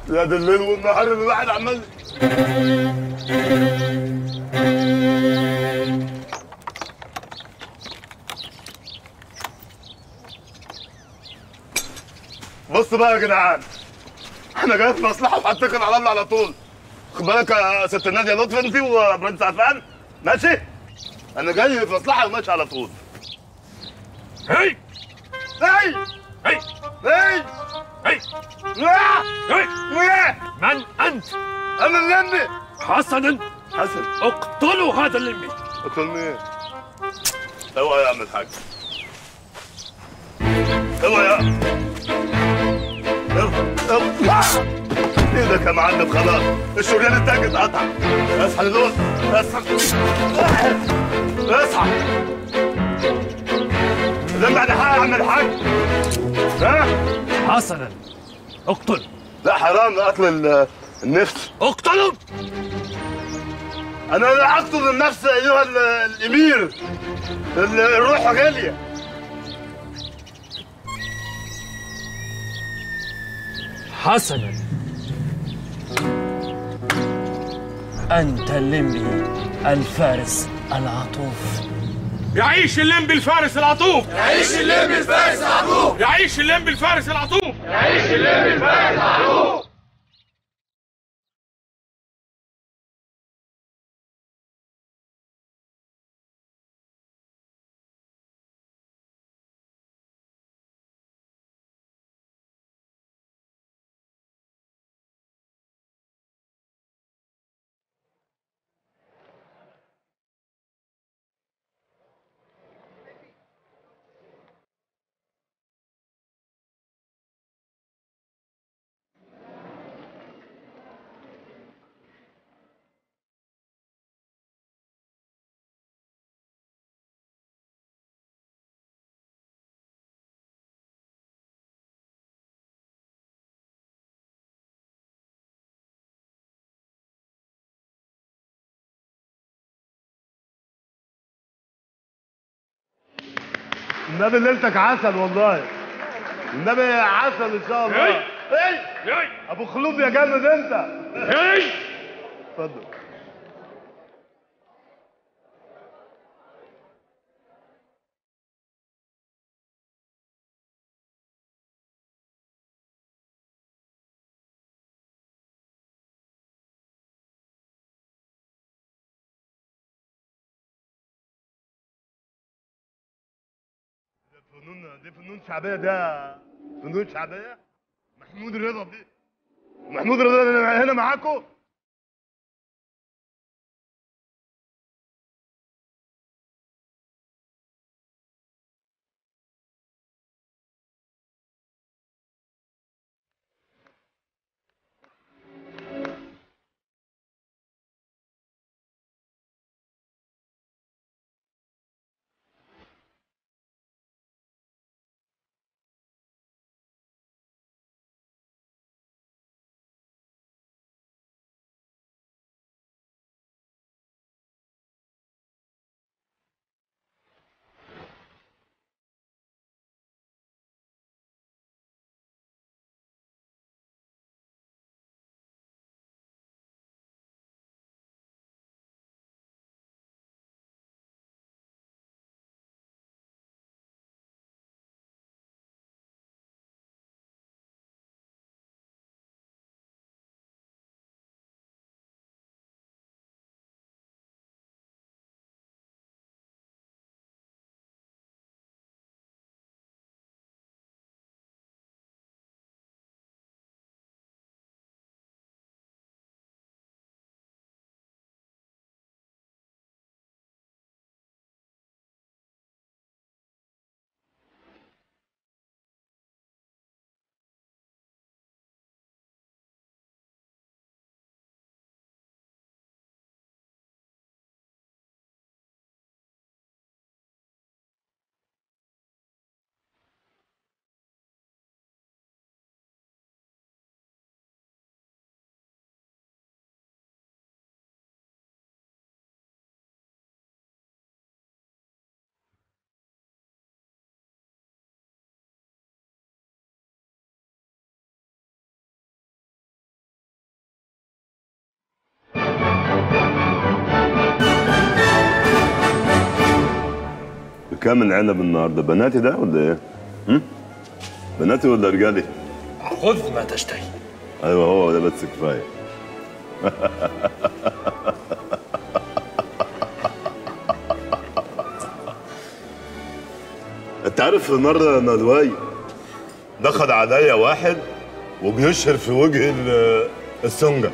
يا ده الليل والنهار الواحد عمال بص بقى يا جدعان احنا جاي في مصلحه وهتكل على الله على طول خد بالك يا ست ناديه لطفي انت وبرنس عفان ماشي انا جاي في مصلحه وماشي على طول هي هاي هي هاي هي لا هي لا من أنت؟ انا اللمبي حسنا حسن اقتلوا هذا اللمبي قلت له ايه اوعى يا عم الحاج اوعى يا اوعى ايدك يا معلم خلاص الشريان التاج اتقطع اصحى للوقت اصحى اصحى لما بعد حق يا عم الحاج ها حسنا اقتل لا حرام قتل ال- النفس اقتلوا انا لا اقتل النفس ايها ال- الامير ال- الروح غاليه حسنا أنت اللمبي الفارس العطوف يعيش اللمبي الفارس العطوف عيش اللمبي الفارس العطوف يعيش اللمبي الفارس العطوف عيش اللمبي الفارس العطوف النبي ليلتك عسل والله النبي عسل ان شاء الله إيه. ايه هي ابو خلود يا جامد انت هي اتفضل ده فنون دي فنون شعبيه ده فنون شعبيه محمود رضا دي محمود رضا ده هنا معاكم بكام العنب النهارده بناتي ده ولا ايه؟ هم؟ بناتي ولا رجالي؟ خذ ما تشتهي ايوه هو ده بس كفايه انت عارف مره ندواي دخل عليا واحد وبيشهر في وجه ال- السنجة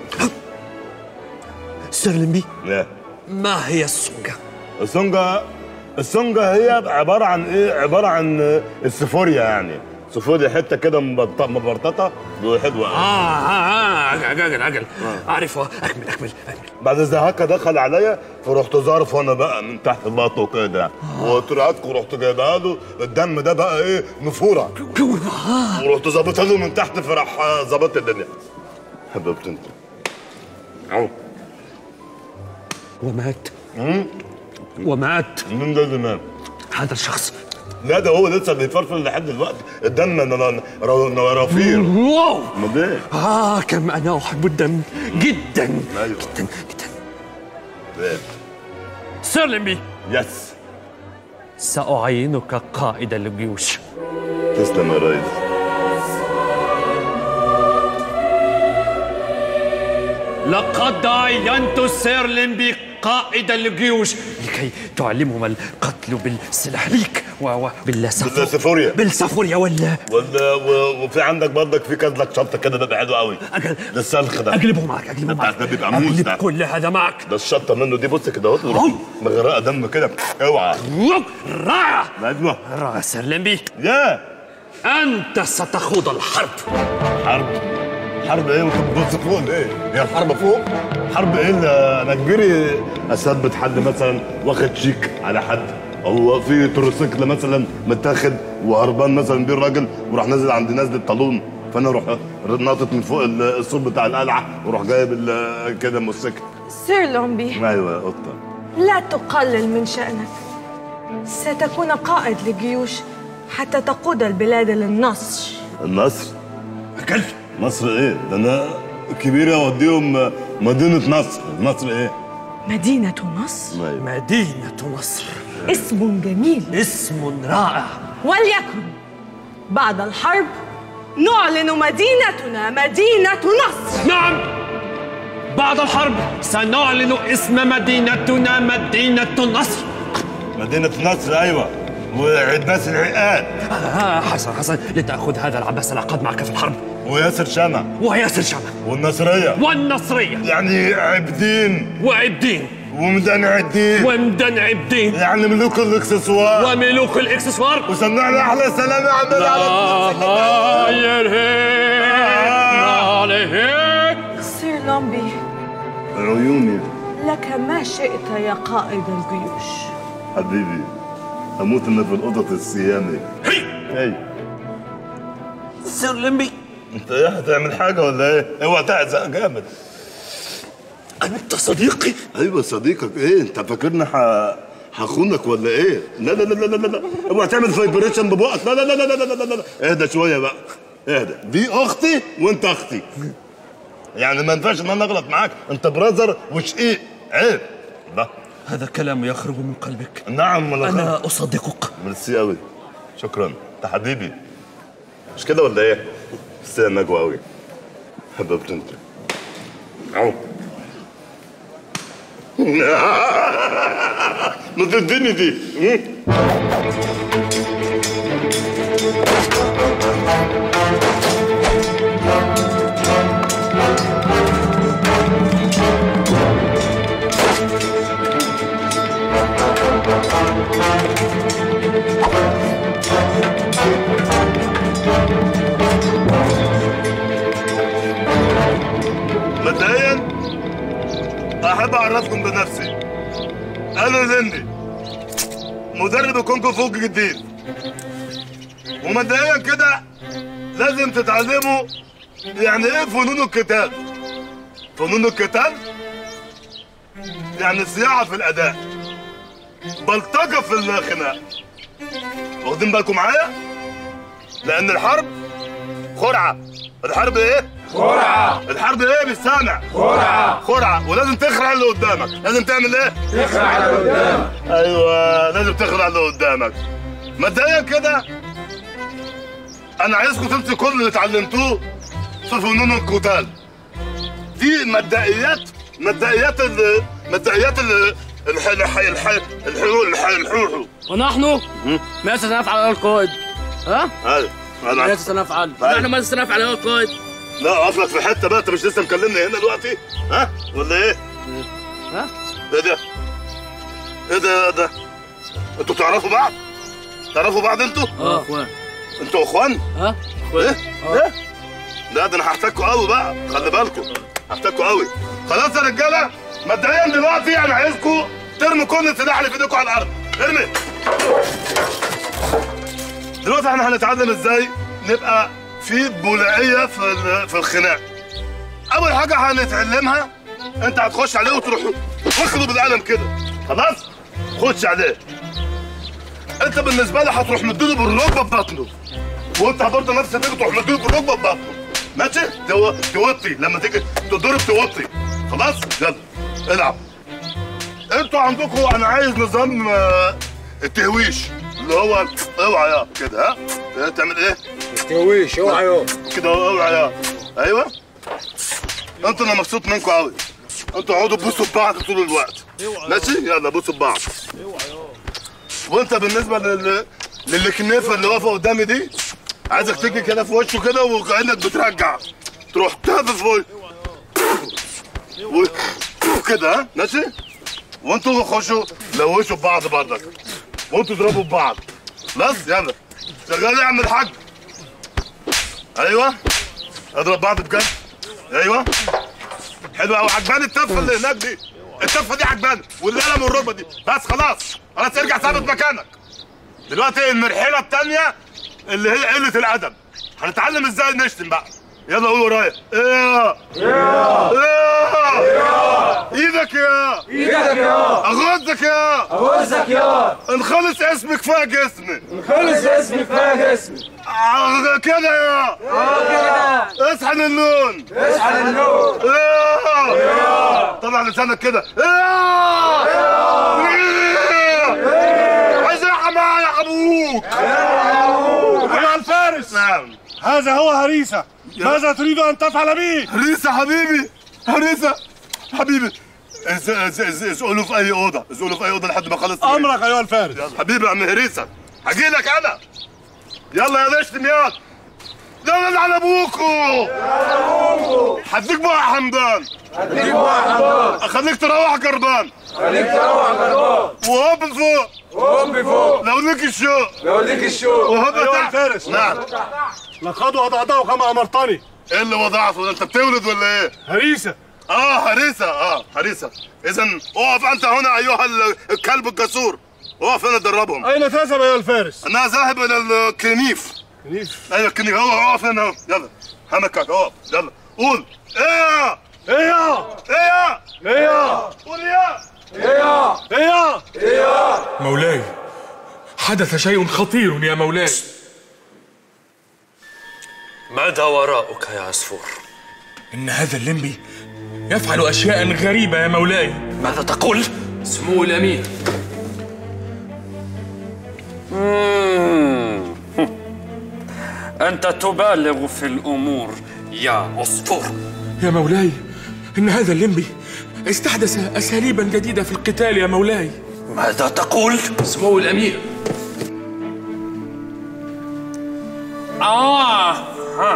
سرلمبي لا ما هي السونجا؟ السنجة السنجة هي عبارة عن ايه؟ عبارة عن السفوريا يعني سفوريا حتة كده مبط- مبرططة وحلوة آه آه آه عقل عقل أعرفها أكمل أكمل أكمل بعد زهقة دخل عليا فرحت ظارف وانا بقى من تحت بطنه كده وطلعت ورحت جايبها له الدم ده بقى ايه نفورة ورحت ظابطها له من تحت فراح آه، ظبطت الدنيا حبيبتي انت اهو ومات ومات مين ده زمان هذا الشخص لا ده هو لسه بيفرفر لحد دلوقتي الدم ن- ن- ن- رفير واو امال ايه؟ آه كم أنا أحب الدم جدا أيوة. جدا جدا إيه؟ سرلمبي يس سأعينك قائد الجيوش تسلم يا ريس لقد عينت سيرلمبي قائد الجيوش لكي تعلمهم القتل بالسلاح ليك وبالسفوريا بالسفوريا. بالسفوريا ولا ولا و- وفي عندك برضك في كذلك شطه كده بيبقى حلو قوي أجل ده السلخ ده أقلبه معك أقلبه ده- معك ده بيبقى موز أقلب ده. كل هذا معك ده الشطه منه دي بص كده اهو وروح مغرقه دم كده اوعى رائع ايوه رائع سيرلمبي يا أنت ستخوض الحرب حرب حرب ايه وانت بتبص فوق ايه؟ هي الحرب فوق؟ حرب ايه اللي انا كبيري اثبت حد مثلا واخد شيك على حد او في تروسيكل مثلا متاخد وهربان مثلا بيه الراجل وراح نازل عند نازل الطالون فانا اروح ناطط من فوق السور بتاع القلعه واروح جايب ال- كده موتوسيكل سير لومبي ايوه يا قطه لا تقلل من شأنك ستكون قائد لجيوش حتى تقود البلاد للنصر النصر أكل مصر ايه؟ ده انا كبير اوديهم مدينه نصر نصر ايه؟ مدينة نصر ايوه مدينة نصر اسم جميل اسم رائع وليكن بعد الحرب نعلن مدينتنا مدينة نصر نعم بعد الحرب سنعلن اسم مدينتنا مدينة النصر مدينه نصر ايوه وعيد ناس العقاد آه حسن حسن لتأخذ هذا العباس العقاد معك في الحرب وياسر شمع وياسر شمع والنصرية والنصرية يعني عبدين وعبدين ومدن عدين ومدن عبدين يعني ملوك الاكسسوار وملوك الاكسسوار وسمعنا احلى سلام يا عم على آه عليه سير لومبي عيوني لك ما شئت يا قائد الجيوش حبيبي هموت انا في القطط السيامي هي سير لمبي انت ايه هتعمل حاجة ولا ايه؟ اوعى تعزق جامد أنت صديقي ايوه صديقك ايه انت فاكرني ح... هخونك ولا ايه؟ لا لا لا لا لا لا اوعى تعمل فايبريشن ببقك لا لا لا لا لا لا لا لا اهدى شويه بقى اهدى دي اختي وانت اختي يعني ما ينفعش ان انا اغلط معاك انت براذر وشقيق عيب لا هذا كلام يخرج من قلبك نعم ولا غلط أنا أصدقك ميرسي قوي شكرا انت حبيبي مش كده ولا ايه؟ ميرسي يا نجوى قوي حبيبتي انت اهو ما تديني دي مبدئيا احب اعرفكم بنفسي انا لندي مدرب الكونغ فو جديد ومبدئيا كده لازم تتعلموا يعني ايه فنون القتال فنون القتال يعني صياعه في الاداء بلطجه في الخناق واخدين بالكم معايا لان الحرب خرعه الحرب ايه خرعة الحرب ايه مش سامع خرعة خرعه ولازم تخرع اللي قدامك لازم تعمل ايه تخرع اللي قدامك ايوه لازم تخرع اللي قدامك مبدئيا كده انا عايزكم تنسوا كل اللي اتعلمتوه في فنون القتال دي مبدئيات مبدئيات ال مبدئيات ال الح الح الح الحلول الح الحلول ونحن ماذا سنفعل أيها القائد؟ ها؟ ايوه انا ماذا سنفعل؟ طيب. نحن ماذا سنفعل أيها القائد؟ لا اصلك في حته بقى انت مش لسه مكلمني هنا دلوقتي ها ولا ايه؟ ها؟ ايه ده؟ ايه ده ده؟ انتوا تعرفوا بعض؟ تعرفوا بعض انتوا؟ اه اخوان انتوا اخوان؟ ها؟ ايه؟ ايه؟ لا ده انا هحتاجكوا قوي بقى خلي بالكم هحتاجكوا قوي خلاص يا رجاله مبدئيا دلوقتي انا عايزكم ترموا كل السلاح اللي في ايديكم على الارض ارمي دلوقتي احنا هنتعلم ازاي نبقى في بولعيه في ال- في الخناق اول حاجه هنتعلمها انت هتخش عليه وتروح واخده بالقلم كده خلاص خش عليه انت بالنسبه لي هتروح مديله بالركبه ببطنه وانت برضه نفس النجم تروح مديله بالركبه ببطنه ماشي تو- توطي لما تيجي تضرب توطي خلاص يلا العب انتوا عندكم انا عايز نظام آه، التهويش اللي هو اوعى يا كده ها تعمل ايه تهويش اوعى يوم كده اوعى يا ايوه انتوا انا مبسوط منكم قوي انتوا اقعدوا تبوسوا ببعض طول الوقت ماشي يلا بوسوا ببعض وانت بالنسبه لل للكنيفه اللي واقفه قدامي دي عايزك تيجي كده في وشه كده وكانك بترجع تروح تهفف في وشه. و- وكده ها ماشي وانتوا خشوا لوشوا ببعض برضك وانتوا اضربوا ببعض خلاص يلا شغال يا عم الحاج ايوه اضرب بعض بجد ايوه حلو قوي عجباني التفه اللي هناك دي التفه دي عجباني والقلم والركبه دي بس خلاص خلاص ارجع ثابت مكانك دلوقتي المرحله الثانيه اللي هي قله الادب هنتعلم ازاي نشتم بقى يلا قول ورايا ايه يا ايه ايدك يا ايدك يا اغزك يا اغزك يا انخلص اسمك كفايه جسمي خلص اسمي كفايه جسمي آه، كده يا كده اصحى للون اصحى للنور إيه! طلع لسانك كده إيه! إيه! عايز يا حماية ابوك أيها الفارس نعم هذا هو هريسة ماذا تريد أن تفعل به؟ هريسة حبيبي هريسة حبيبي اس- اس- اس- اسقله في اي اوضه اسقله في اي اوضه لحد ما اخلص أمرك أيها الفارس يلا حبيبي يا عم هريسة هجي لك انا يلا يا نشتم يا لا لا على ابوكو هديك بقى يا حمدان هديك واحد حمار اخليك تروح جربان خليك تروح جربان وهوب فوق وهم فوق لو ليك الشوق لو ليك الشوق وهوب أيها تحت الفارس. نعم لقد وضعته كما أمرتني ايه اللي وضعته ده انت بتولد ولا ايه؟ هريسة اه هريسه اه هريسه اذا اقف انت هنا ايها ال- الكلب الجسور اقف هنا دربهم أين تذهب أيها الفارس؟ انا ذاهب الى الكنيف كنيف ايوه الكنيف هو اقف هنا اهو. يلا همكك اقف يلا قول ايه إيه يا ايه إيه يا قول يا ايه يا إيه يا مولاي حدث شيء خطير يا مولاي ماذا وراءك يا عصفور؟ إن هذا الليمبي يفعل أشياء غريبة يا مولاي ماذا تقول؟ سمو الأمير أنت تبالغ في الأمور يا عصفور يا مولاي إن هذا الليمبي استحدث أساليبا جديدة في القتال يا مولاي ماذا تقول؟ سمو الأمير آه ها.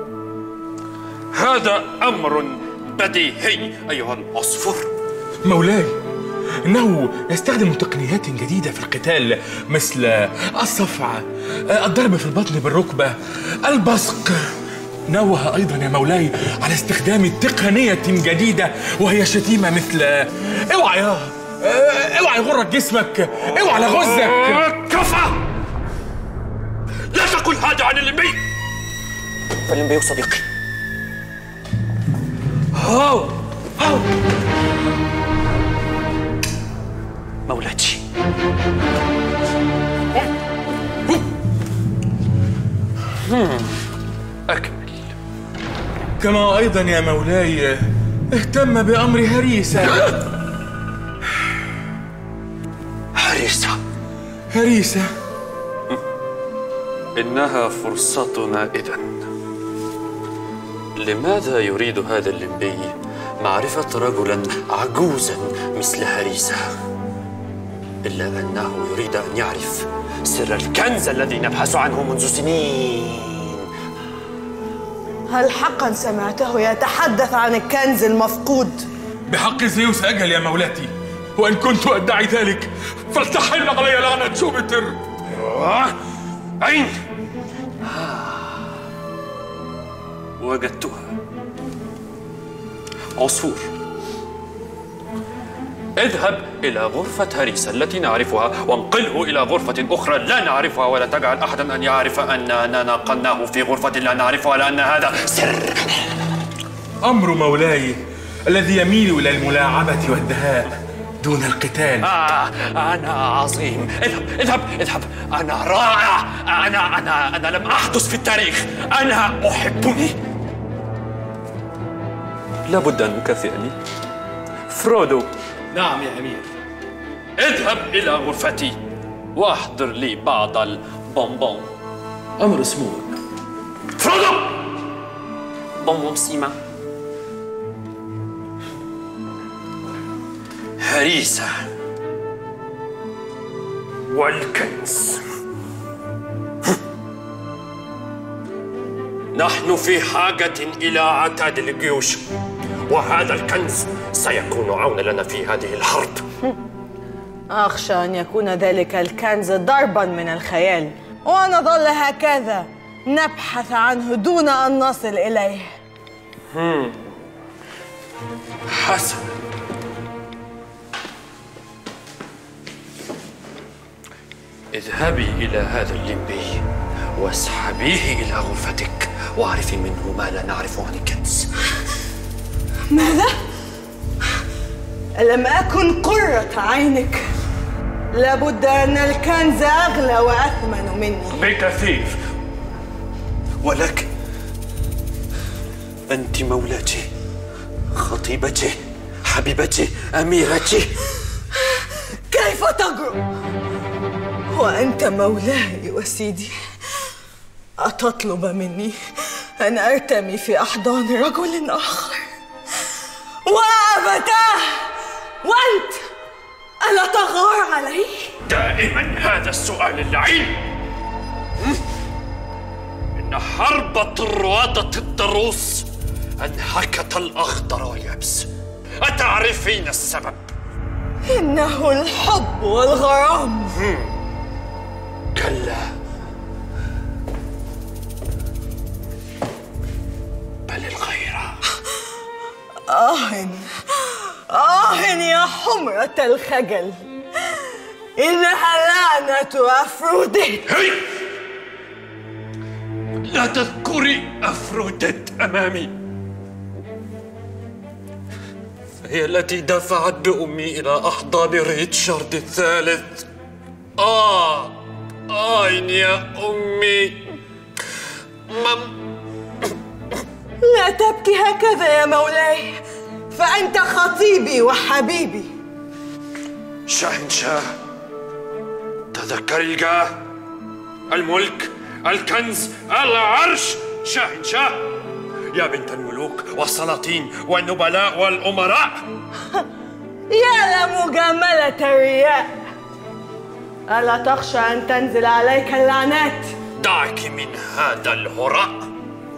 هذا أمر بديهي أيها العصفور مولاي إنه يستخدم تقنيات جديدة في القتال مثل الصفع الضرب في البطن بالركبة البصق نوه أيضا يا مولاي على استخدام تقنية جديدة وهي شتيمة مثل اوعى يا اوعى يغرك جسمك اوعى لغزك كفى لا تقل هذا عن الليمبي الليمبي صديقي هاو هاو مولاتي هم. أكمل كما أيضا يا مولاي اهتم بأمر هريسة هريسة هريسة إنها فرصتنا إذا لماذا يريد هذا اللمبي معرفة رجلا عجوزا مثل هريسة إلا أنه يريد أن يعرف سر الكنز الذي نبحث عنه منذ سنين هل حقا سمعته يتحدث عن الكنز المفقود؟ بحق زيوس أجل يا مولاتي وإن كنت أدعي ذلك فلتحل علي لعنة جوبيتر أين؟ وجدتها عصفور اذهب إلى غرفة هريسة التي نعرفها وانقله إلى غرفة أخرى لا نعرفها ولا تجعل أحدا أن يعرف أننا نقلناه في غرفة لا نعرفها لأن هذا سر أمر مولاي الذي يميل إلى الملاعبة والدهاء دون القتال آه أنا عظيم اذهب اذهب اذهب أنا رائع أنا أنا أنا لم أحدث في التاريخ أنا أحبني لابد أن نكافئني فرودو نعم يا أمير اذهب إلى غرفتي واحضر لي بعض البونبون أمر سموك فرودو بونبون سيما هريسة والكنز نحن في حاجة إلى عتاد الجيوش وهذا الكنز سيكون عونا لنا في هذه الحرب أخشى أن يكون ذلك الكنز ضربا من الخيال ونظل هكذا نبحث عنه دون أن نصل إليه حسنا اذهبي إلى هذا اللمبي واسحبيه إلى غرفتك واعرفي منه ما لا نعرفه عن الكنز ماذا؟ ألم أكن قرة عينك لابد أن الكنز أغلى وأثمن مني بكثير ولكن أنت مولاتي خطيبتي حبيبتي أميرتي كيف تجرؤ؟ وأنت مولاي وسيدي أتطلب مني أن أرتمي في أحضان رجل آخر وأبتاه وأنت ألا تغار علي؟ دائما هذا السؤال اللعين هم؟ إن حرب طروادة الضروس أنهكت الأخضر واليابس أتعرفين السبب؟ إنه الحب والغرام كلا بل الغيرة آه آه يا حمرة الخجل إنها لعنة أفروديت هي لا تذكري أفروديت أمامي هي التي دفعت بأمي إلى أحضان ريتشارد الثالث آه آه يا أمي مم لا تبكي هكذا يا مولاي فأنت خطيبي وحبيبي شاهنشاه تذكري الجاه الملك الكنز العرش شاهنشاه يا بنت الملوك والسلاطين والنبلاء والأمراء يا لمجاملة الرياء ألا تخشى أن تنزل عليك اللعنات دعك من هذا الهراء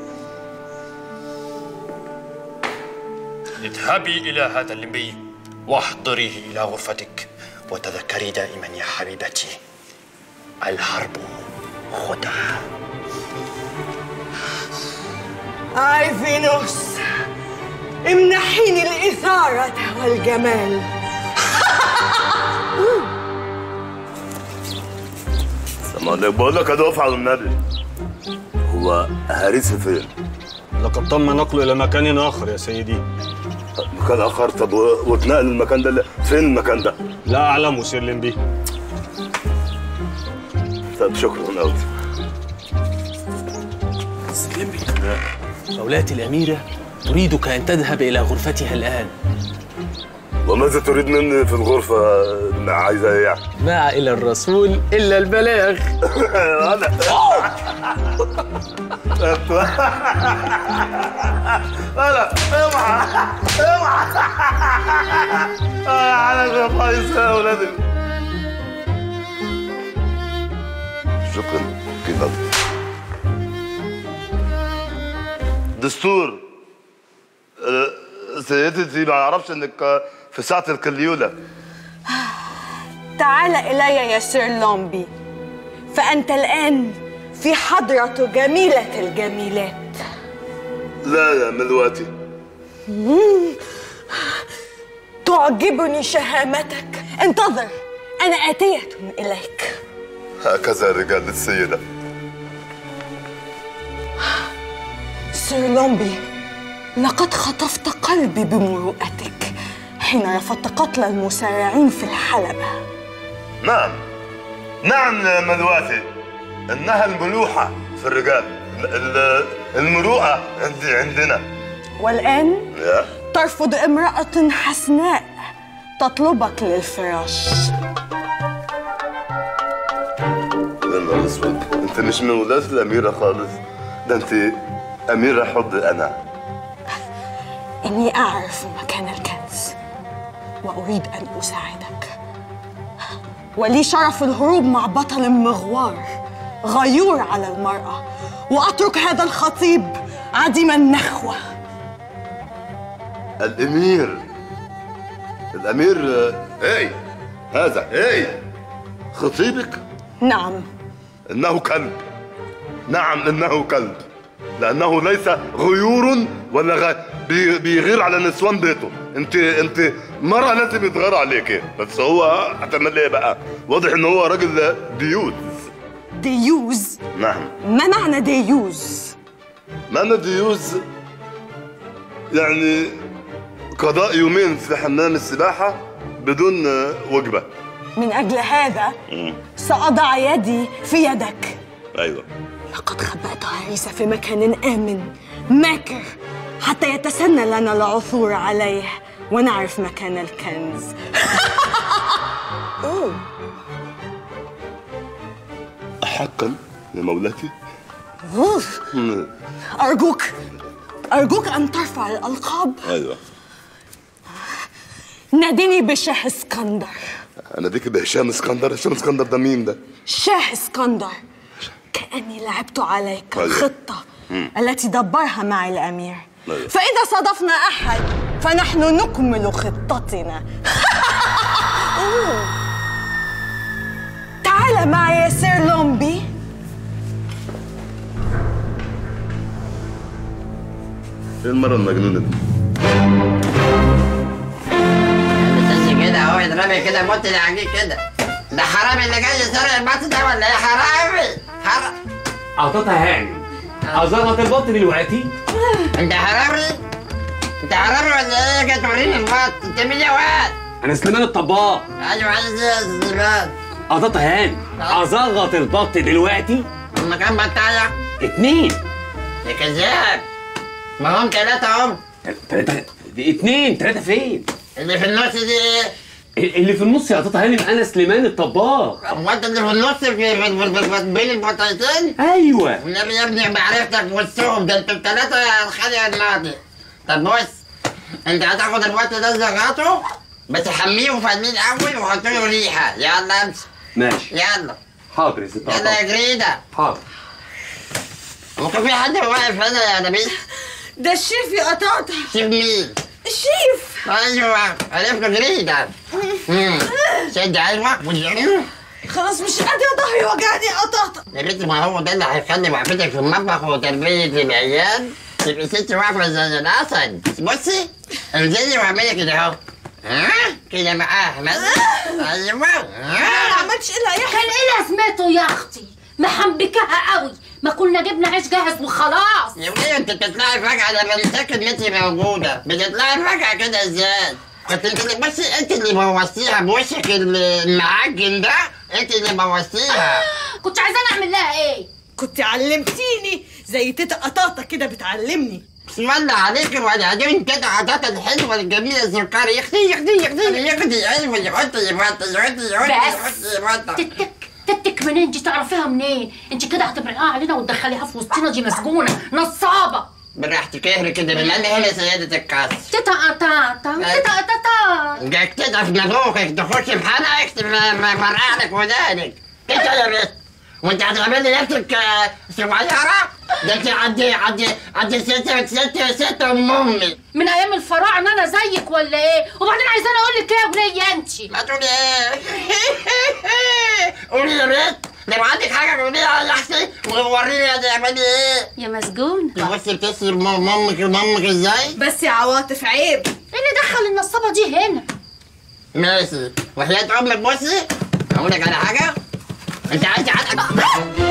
اذهبي إلى هذا اللمبي واحضريه إلى غرفتك وتذكري دائما يا حبيبتي الحرب خدعة آي فينوس امنحيني الإثارة والجمال سلام بقول لك يا دفعة والنبي هو هريسة فين؟ لقد تم نقله إلى مكان آخر يا سيدي مكان آخر طب و- واتنقل المكان ده ل- فين المكان ده؟ لا أعلم سير لمبي طب شكرا قوي لمبي مولاتي الأميرة تريدك أن تذهب إلى غرفتها الآن وماذا تريد مني في الغرفة اللي عايزة ايه يعني؟ ما إلى الرسول إلا البلاغ انا انا اوعى اوعى آه، على فايز يا ولادي شكرا كده دستور آه، سيدتي ما اعرفش انك آه، في ساعة الكليولة تعال إلي يا سير لومبي فأنت الآن في حضرة جميلة الجميلات لا يا ملواتي تعجبني شهامتك انتظر أنا آتية إليك هكذا الرجال السيدة سير لومبي لقد خطفت قلبي بمروءتك حين رفضت قتل المسارعين في الحلبة نعم نعم يا ملواتي انها الملوحة في الرجال ال- ال- المروءة عندي عندنا والآن يا ترفض امرأة حسناء تطلبك للفراش يا نهار اسود انت مش من ولاد الاميرة خالص ده انت اميرة حب انا إني أعرف مكان الكنز وأريد أن أساعدك ولي شرف الهروب مع بطل مغوار غيور على المرأة وأترك هذا الخطيب عديم النخوة الامير الامير آه، ايه هذا ايه خطيبك نعم انه كلب نعم انه كلب لانه ليس غيور ولا غ... بي... بيغير على نسوان بيته انت انت مرة لازم يتغير عليك بس هو هتعمل ايه بقى واضح ان هو راجل ديوز ديوز نعم ما معنى ديوز؟ معنى ديوز يعني قضاء يومين في حمام السباحة بدون آه، وجبة من أجل هذا سأضع يدي في يدك ايوه لقد خبأت عريسة في مكان آمن ماكر حتى يتسنى لنا العثور عليه ونعرف مكان الكنز أوه. حقا يا مولاتي أوه. أرجوك أرجوك أن ترفع الألقاب ايوه ناديني بشاه اسكندر انا ديك بهشام اسكندر هشام اسكندر ده مين ده شاه اسكندر كأني لعبت عليك أيوة. الخطة التي دبرها معي الأمير أيوة. فإذا صادفنا أحد فنحن نكمل خطتنا أوه. تعال معي يا سير لومبي ايه المرة المجنونة دي بتمشي كده اهو يضربي كده موت العجيب كده ده حرامي اللي جاي يسرق البط ده ولا ايه حرامي حرام أعطتها هاني أظهرت البط دلوقتي انت حرامي انت حرامي ولا ايه جاي توريني البط انت مين يا واد أنا سليمان الطباخ ايوه عايز ايه يا سليمان أعطتها هاني أزغط البط دلوقتي المكان بتاعك اتنين يا كذاب ما هم ثلاثة هم تلاتة اتنين تلاتة فين؟ اللي في النص دي ايه؟ اللي في النص يا طاطا هانم أنا سليمان الطباخ هو انت اللي في النص في, في, في, في, في بين البطايتين؟ أيوه النبي يا ابني بعرفتك وسطهم ده انتوا الثلاثة خلي الماضي طب بص انت هتاخد الوقت ده زغاته بس حميه وفنيه الاول وحط له ريحه يلا امشي ماشي يلا حاضر يا ست يلا يا عطا جريده حاضر ممكن في حد واقف هنا يا نبيل ده الشيف يا قطاطة شوف مين الشيف ايوه عرفت جريده مم. شد ايوه واليمين. خلاص مش قادرة ظهري وجعني يا قطاطة يا بنتي ما هو ده اللي هيخلي وقفتك في المطبخ وتربية العيال تبقي ست واقفة زي الأسد بصي انزلي واعملي كده أهو ها كده معاه مثلا أيوه ما ها عملتش إلا يا كان ايه لازمته يا اختي محنبكاها قوي ما كنا جبنا عيش جاهز وخلاص يا وليه أنت بتطلعي فجأة لما نفتكر إن أنت موجودة بتطلعي فجأة كده إزاي؟ كنت انت اللي بس انت اللي بوظتيها بوشك المعجن ده انت اللي بوظتيها كنت عايزاني اعمل لها ايه كنت علمتيني زي تيتا قطاطة كده بتعلمني بسم الله عليك وبعدين كده عادات الحلوه الجميله السكر يختي يختي يختي يختي ايوه يحط يحط يحط يحط بس يحط يحط تتك تتك منين دي تعرفيها منين انت كده هتبرقها علينا وتدخليها في وسطنا دي مسجونه نصابه براحتك اهري كده من انا هنا سيدة الكاس تتا تا تا تتا تا تا جاك كده في نافوخك تخش في حلقك مرقع لك ودانك كده يا بنت وانت هتعملي نفسك آه، صغيرة؟ ده انت عدي عدي عدي ستة ستة ستة ام امي من ايام الفراعنه انا زيك ولا ايه وبعدين عايزاني اقول لك ايه يا بنيه انت ما تقولي ايه؟ قولي يا بنت لو عندك حاجة قوليها يا اختي ووريني هتعملي ايه؟ يا مسجون بصي بتسري مامك مامك ازاي؟ بس يا عواطف عيب ايه اللي دخل النصابه دي هنا ماشي وحياة امك بصي اقول لك على حاجة انت عايز عندك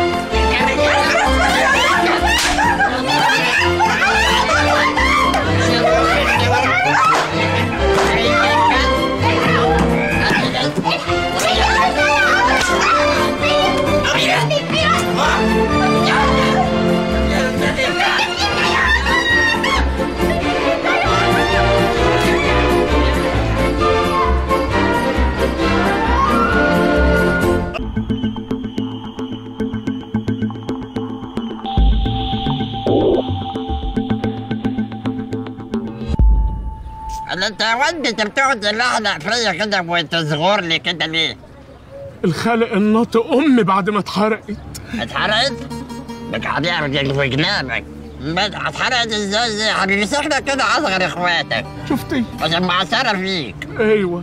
انا انت يا ولد انت بتقعد تلحلق فيا كده وتصغر لي كده ليه؟ الخالق الناطق امي بعد ما اتحرقت اتحرقت؟ بك عليها في جنابك بس اتحرقت ازاي زي حبيبي سخنة كده اصغر اخواتك شفتي عشان معصرة فيك ايوه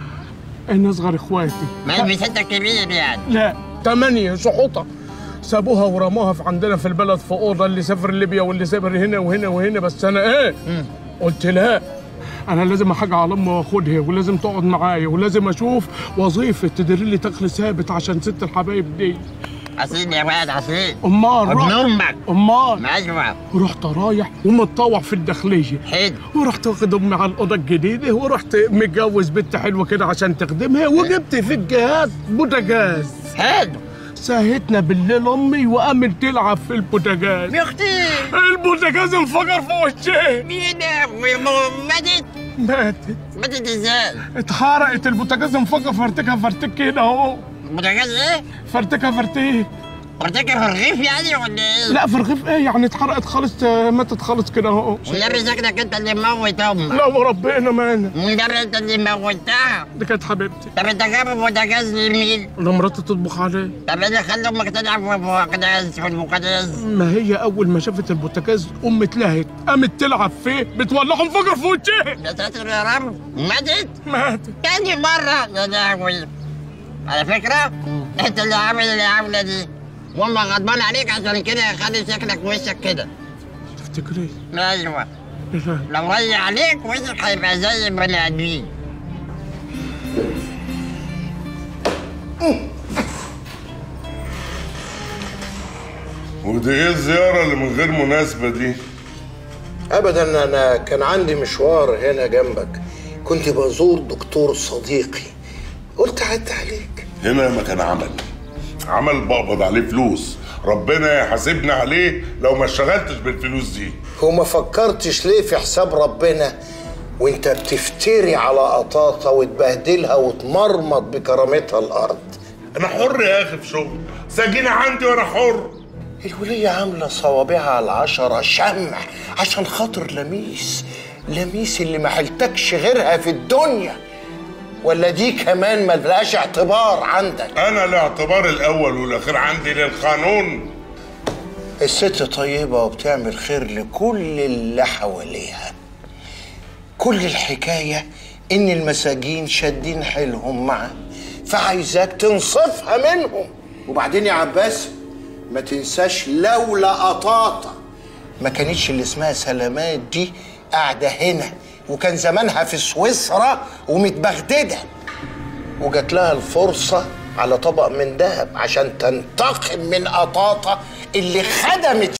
انا اصغر اخواتي ما يلبس انت كبير يعني لا تمانية شحوطة سابوها ورموها في عندنا في البلد في اوضه اللي سافر ليبيا واللي سافر هنا وهنا وهنا بس انا ايه قلت لا انا لازم حاجه على امي واخدها ولازم تقعد معايا ولازم اشوف وظيفه تدير لي دخل ثابت عشان ست الحبايب دي عسيل يا ولد عسيل امال ابن رحت امك امال ايوه رحت رايح ومتطوع في الداخليه حلو ورحت واخد امي على الاوضه الجديده ورحت متجوز بنت حلوه كده عشان تخدمها وجبت في الجهاز بوتاجاز حلو ساهتنا بالليل امي وقامت تلعب في البوتاجاز يا اختي البوتاجاز انفجر في وشها مين ماتت ماتت ماتت ازاي؟ اتحرقت البوتاجاز انفجر فرتكها فرتك كده اهو بوتاجاز ايه؟ فرتكها فرتك مرتكب في الرغيف يعني ولا ايه؟ لا في رغيف ايه يعني اتحرقت خالص آه، ماتت خالص كده اهو والنبي شكلك انت اللي موت امك لا وربنا مانا والنبي انت اللي موتها دي كانت حبيبتي طب انت جايب بوتاجاز لمين؟ ده مراتي تطبخ عليه طب ايه اللي خلى امك تلعب في البوتاجاز في البوتاجاز؟ ما هي اول ما شافت البوتاجاز ام اتلهت قامت تلعب فيه بتولعه انفجر في وشها يا ساتر يا رب ماتت؟ ماتت تاني مرة يا لهوي على فكرة انت اللي عامل العملة دي وامك غضبان عليك عشان كده خلي شكلك وشك كده تفتكري ايوه لا لو رجع عليك وشك هيبقى زي البني ادمين ودي ايه الزيارة اللي من غير مناسبة دي؟ ابدا انا كان عندي مشوار هنا جنبك كنت بزور دكتور صديقي قلت عدت عليك هنا مكان عمل عمل بقبض عليه فلوس ربنا يحاسبني عليه لو ما اشتغلتش بالفلوس دي وما فكرتش ليه في حساب ربنا وانت بتفتري على قطاطة وتبهدلها وتمرمط بكرامتها الارض انا حر يا اخي في شغل سجينة عندي وانا حر الولية عاملة صوابعها العشرة شمع عشان خاطر لميس لميس اللي ما حلتكش غيرها في الدنيا ولا دي كمان ملهاش اعتبار عندك انا الاعتبار الاول والاخير عندي للقانون الست طيبة وبتعمل خير لكل اللي حواليها كل الحكاية إن المساجين شادين حيلهم معا فعايزاك تنصفها منهم وبعدين يا عباس ما تنساش لولا قطاطة ما كانتش اللي اسمها سلامات دي قاعدة هنا وكان زمانها في سويسرا ومتبغددة وجات لها الفرصة على طبق من ذهب عشان تنتقم من قطاطة اللي خدمت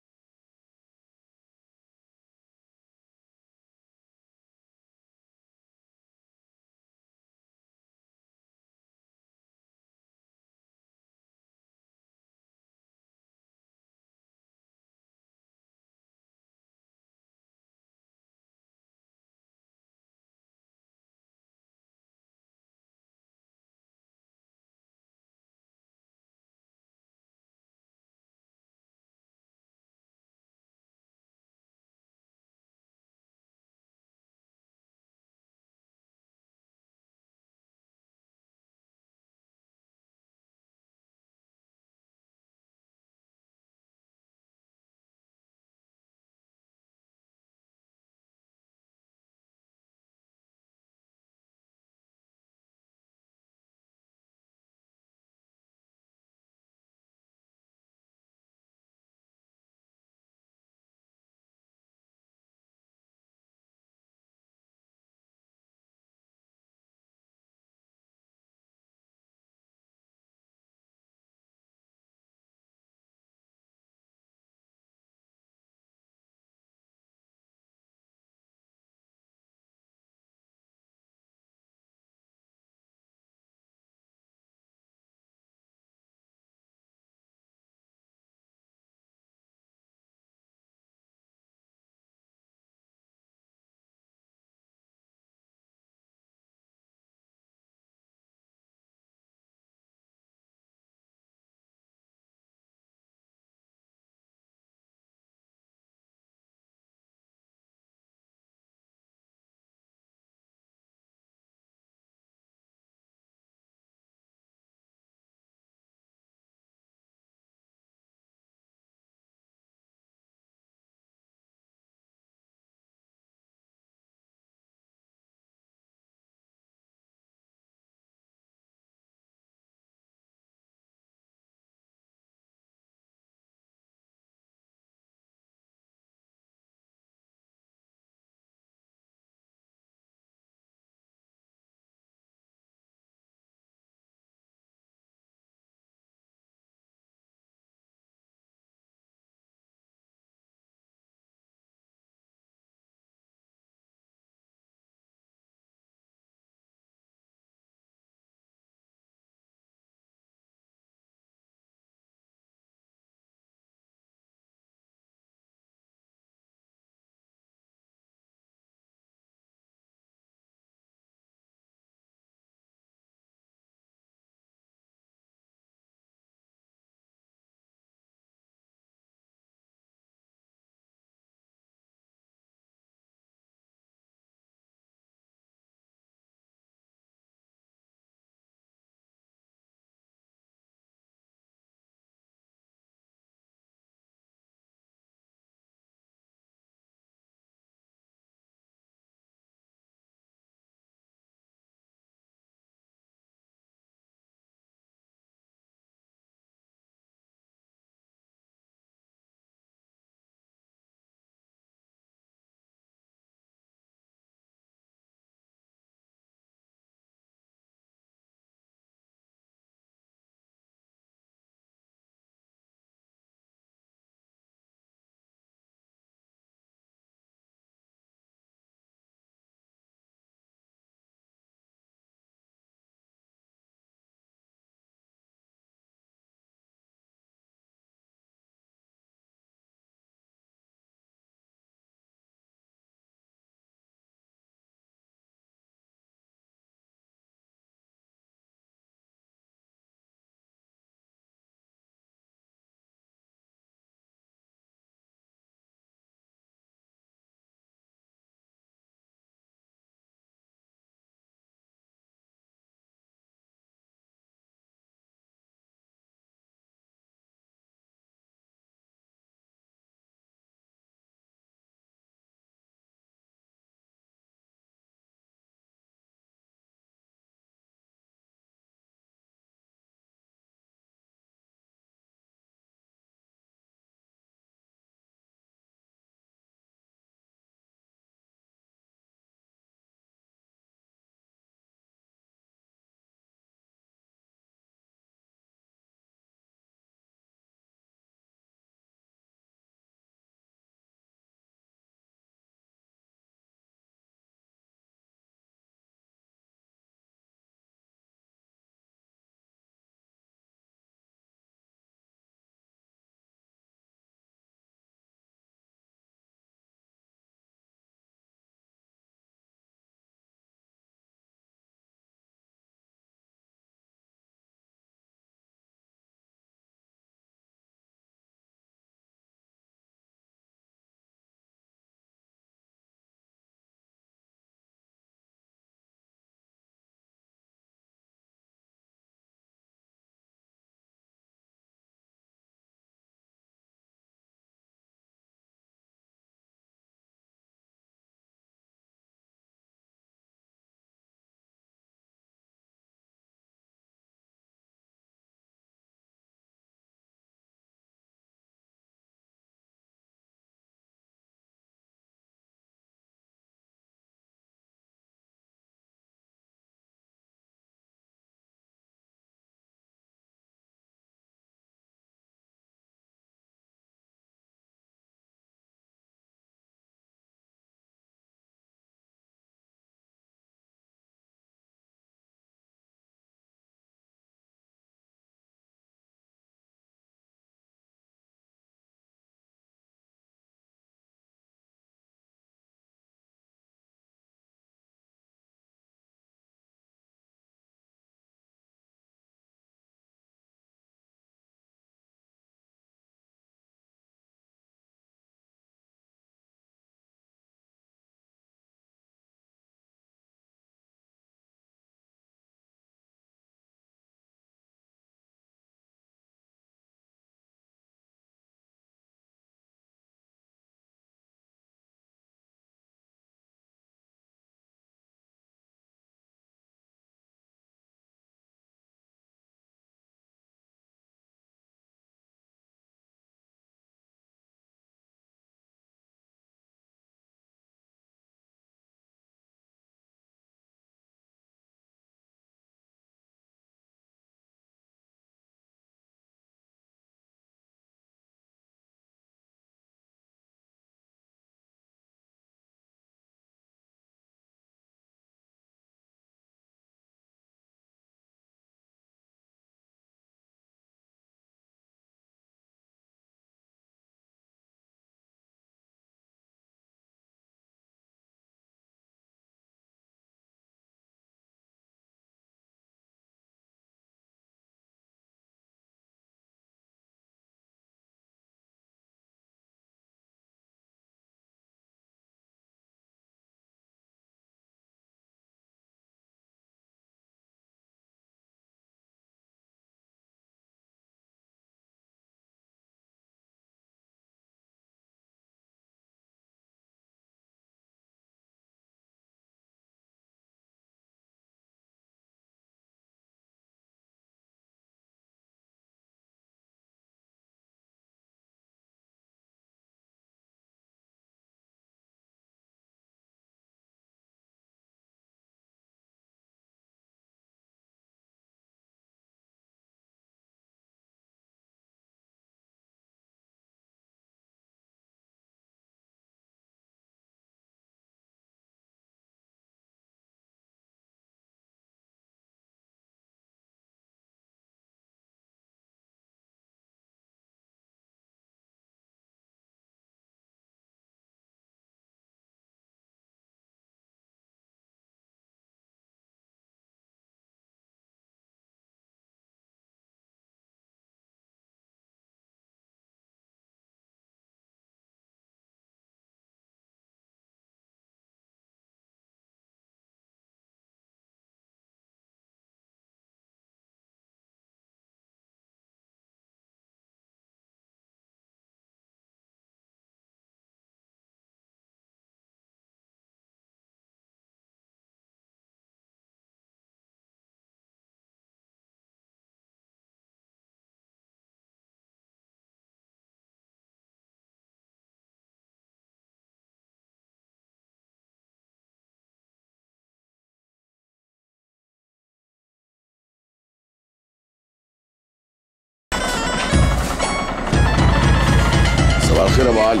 صباح الخير يا ابو علي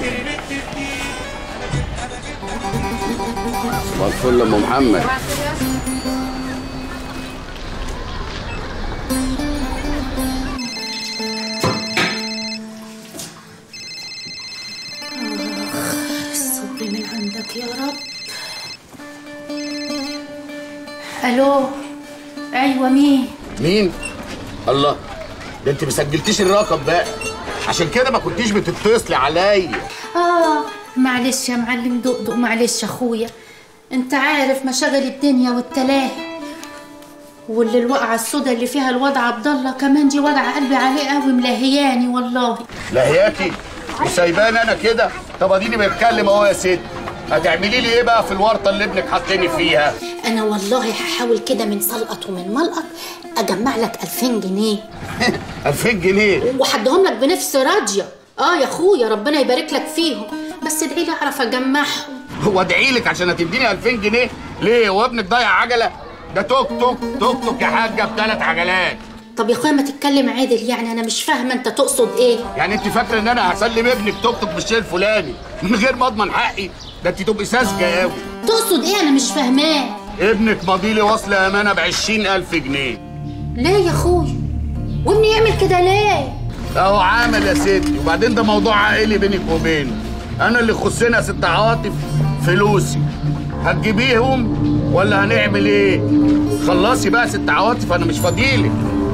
صباح الفل يا ام محمد الصبر من عندك يا رب الو ايوه مين مين؟ الله ده انت ما سجلتيش الرقم بقى عشان كده ما كنتيش بتتصلي عليا اه معلش يا معلم دقدق معلش يا اخويا انت عارف مشاغل الدنيا والتلاهي واللي الوقعة السودا اللي فيها الوضع عبد الله كمان دي وجع قلبي عليه قوي ملهياني والله لهياكي وسايباني انا كده طب اديني بتكلم اهو يا ست هتعملي لي ايه بقى في الورطه اللي ابنك حاطيني فيها انا والله هحاول كده من سلقط ومن ملقط اجمع لك 2000 جنيه 2000 جنيه وحدهم لك بنفس راضيه اه يا اخويا ربنا يبارك لك فيهم بس ادعي لي اعرف اجمعهم هو ادعي لك عشان هتديني 2000 جنيه ليه هو ابنك ضيع عجله ده توك توك توك توك يا حاجه بثلاث عجلات طب يا اخويا ما تتكلم عادل يعني انا مش فاهمه انت تقصد ايه يعني انت فاكره ان انا هسلم ابنك توك توك بالشيء الفلاني من غير ما اضمن حقي ده انت تبقي ساذجه قوي تقصد ايه انا مش فاهماه ابنك ماضي لي وصل امانه ب 20000 جنيه ليه يا اخويا وابني يعمل كده ليه اهو عامل يا ستي وبعدين ده موضوع عائلي بينك وبينه انا اللي يخصني يا ست عواطف فلوسي هتجيبيهم ولا هنعمل ايه خلصي بقى يا ست عواطف انا مش فاضيلك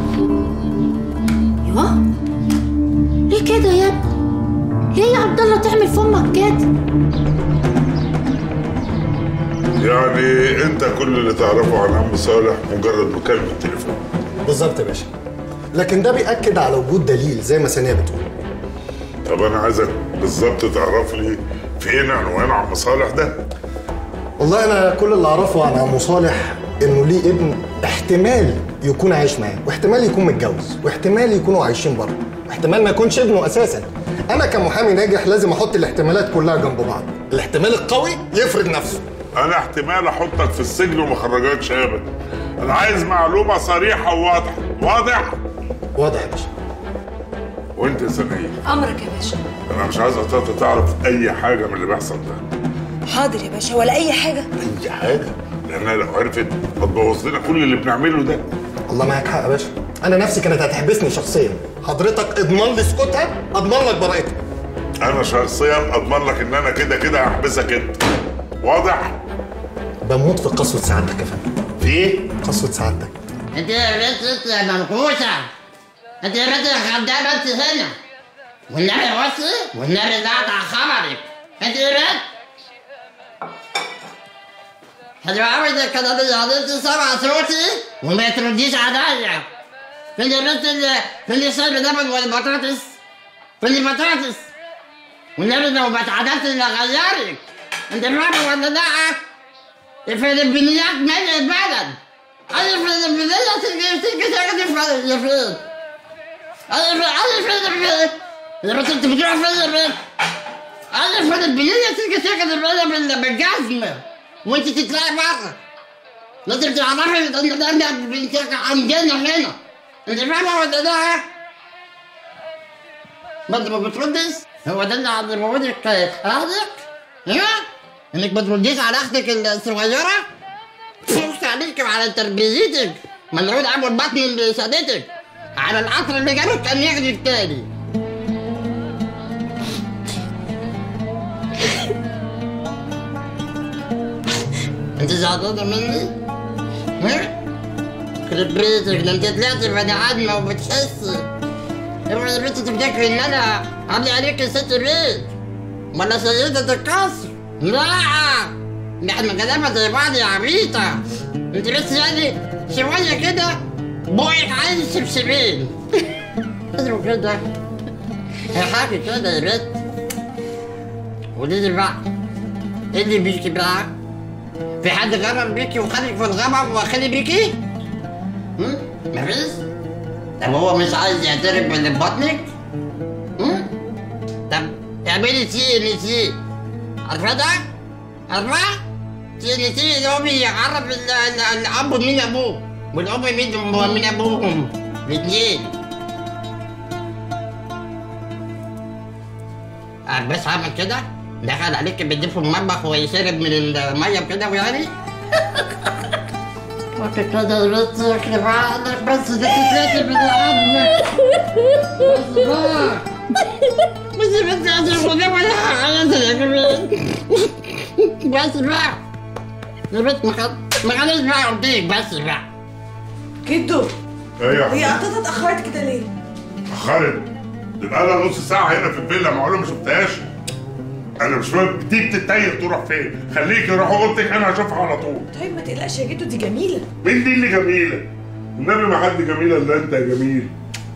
ايوه ليه كده يا ابني ليه يا عبد الله تعمل في امك كده يعني انت كل اللي تعرفه عن عم صالح مجرد مكالمة تليفون بالظبط يا باشا لكن ده بيأكد على وجود دليل زي ما ثانية بتقول طب انا عايزك بالظبط تعرف لي فين عنوان عم صالح ده والله انا كل اللي اعرفه عن عمو صالح انه ليه ابن احتمال يكون عايش معاه واحتمال يكون متجوز واحتمال يكونوا عايشين بره واحتمال ما يكونش ابنه اساسا انا كمحامي ناجح لازم احط الاحتمالات كلها جنب بعض الاحتمال القوي يفرض نفسه انا احتمال احطك في السجن وما اخرجكش ابدا انا عايز معلومة صريحة وواضحة واضح واضح يا باشا وانت يا ثانية امرك يا باشا انا مش عايز أطاطا تعرف اي حاجة من اللي بيحصل ده حاضر يا باشا ولا اي حاجه اي حاجة لانها لو عرفت هتبوظ لنا كل اللي بنعمله ده والله معاك حق يا باشا انا نفسي كانت هتحبسني شخصيا حضرتك اضمن لي سكوتها اضمن لك براءتها انا شخصيا اضمن لك ان انا كده كده هحبسك انت واضح بموت في قسوة سعادتك يا فندم في ايه قسوة سعادتك انت يا بنت يا منكوسة انت يا بنت خدامة انت هنا والنبي وصي والنبي لا قطع خبرك انت يا بنت حلوة قوي ده كده دي انت سامعة صوتي وما ترديش عليا فين يا بنت اللي فين اللي سايبة لبن والبطاطس فين البطاطس والنبي لو ما اتعدلت اللي اغيرك انت فاهمة ولا لا؟ الفلبينيات مالي البلد أي فلبينية تيجي تيجي تاخدي في فين؟ أي أي فلبينية يا بس أنت بتروح فين يا بنت؟ أي فلبينية تيجي تاخدي بال- بالجزمة وأنت تطلعي بره لازم تعرفي إن ده أنا بنتك عندنا هنا أنت فاهمة ولا لا؟ ما أنت ما بتردش؟ هو ده اللي عند بقولك أهلك؟ ها؟ انك ما ترديش على اختك الصغيره فوق عليك وعلى تربيتك ملعون ابو البطن اللي سادتك على القطر اللي جابك كان ياخدك تاني انت زعلانه مني؟ ها؟ يخرب بيتك ده انت طلعتي بني ادمه وبتحسي اوعي يا بنتي تفتكري ان انا عامله عليك ست بيت ولا سيدة القصر لا احنا كلامنا زي بعض يا عبيطة انت بس يعني شوية كده بوقك عايز سبسبين اضرب كده يا حاجة كده يا بنت قولي لي بقى ايه اللي بيكي بقى؟ في حد غرم بيكي وخليك في الغمم واخلي بيكي؟ هم؟ مفيش؟ طب هو مش عايز يعترف باللي في بطنك؟ هم؟ طب اعملي تي ان تي عارفة ده؟ عارفة؟ تي ان تي اللي هو بيعرف ال- ال- الأب مين أبوه والأم مين مين أبوهم الاتنين عباس عمل كده دخل عليك بيديه في المطبخ ويشرب من الميه كده ويعني قلت كده رزقك لبعضك بس ده تتلاقي من عظمك بس بقى بس بس يا شيخ ولا ولا حاجه يا جميل بس بقى يا بنت ما خد- ما خليش بقى قلت لك بس بقى جدو ايه يا هي حبيبي قطاطة اتأخرت كده ليه؟ اتأخرت دي بقالها نص ساعة هنا في الفيلا معقولة ما شفتهاش أنا مش فاهم بتيجي تتايه تروح فين خليكي روح اوضتك أنا هشوفها على طول طيب ما تقلقش يا جدو دي جميلة مين دي اللي جميلة؟ النبي ما حد جميلة إلا أنت يا جميل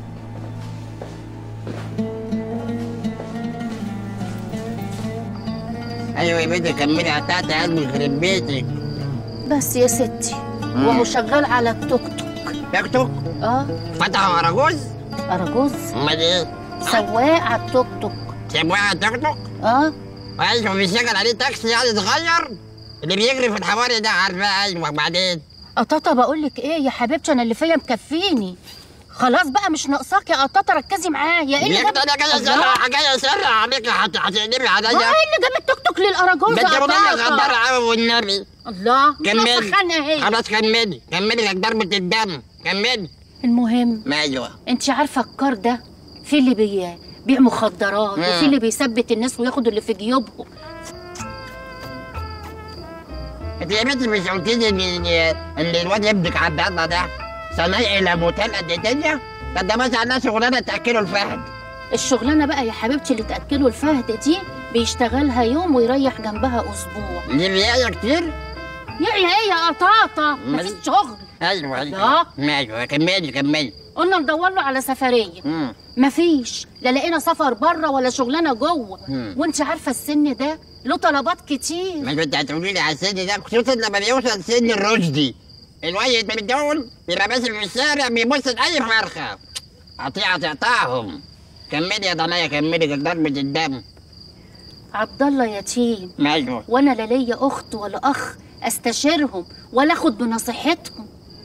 ايوه يا بنتي كملي هتعدي قلبي يخرب بيتك بس يا ستي وهو شغال على التوك توك توك توك اه فتحوا اراجوز اراجوز امال ايه؟ سواق على التوك توك سواق على التوك توك؟ اه ايوه بيشغل عليه تاكسي يعني صغير اللي بيجري في الحواري ده عارفاه ايوه وبعدين قطاطة بقول لك ايه يا حبيبتي انا اللي فيا مكفيني خلاص بقى مش ناقصاك يا قطاطة ركزي معايا ايه اللي يا انا جاي اسرع جاي اسرع عليك هت- هتقلبي عليا ايه اللي جاب التوك توك للاراجوز ده يا انت والله قطاطة؟ غدارة قوي والنبي الله كملي مسخنة اهي خلاص كملي كملي لك ضربة الدم كملي المهم ما ايوه انت عارفه الكار ده في اللي بي... بيع مخدرات مم. وفي اللي بيثبت الناس وياخد اللي في جيوبهم انت يا بنتي مش قلت لي ان ان الواد ابنك عبد الله ده صنايعي لموتيل قد الدنيا؟ طب ده ما شاء الله شغلانه تاكله الفهد الشغلانه بقى يا حبيبتي اللي تاكله الفهد دي بيشتغلها يوم ويريح جنبها اسبوع دي بيايا كتير؟ يا يا ايه يا قطاطه مفيش شغل ايوه لا. ايوه ما ايوه كملي كملي قلنا ندور له على سفريه مم. مفيش لا لقينا سفر بره ولا شغلانه جوه مم. وانت عارفه السن ده له طلبات كتير ما كنت هتقولي لي على السن ده خصوصا لما بيوصل سن الرشدي الواد من دول بيبقى ماشي في الشارع بيبص لاي فرخه قطيعه تقطعهم كملي يا ضنايا كملي ضربة الدم عبد الله يتيم ما ايوه وانا لا ليا اخت ولا اخ استشيرهم ولا اخد بنصيحتهم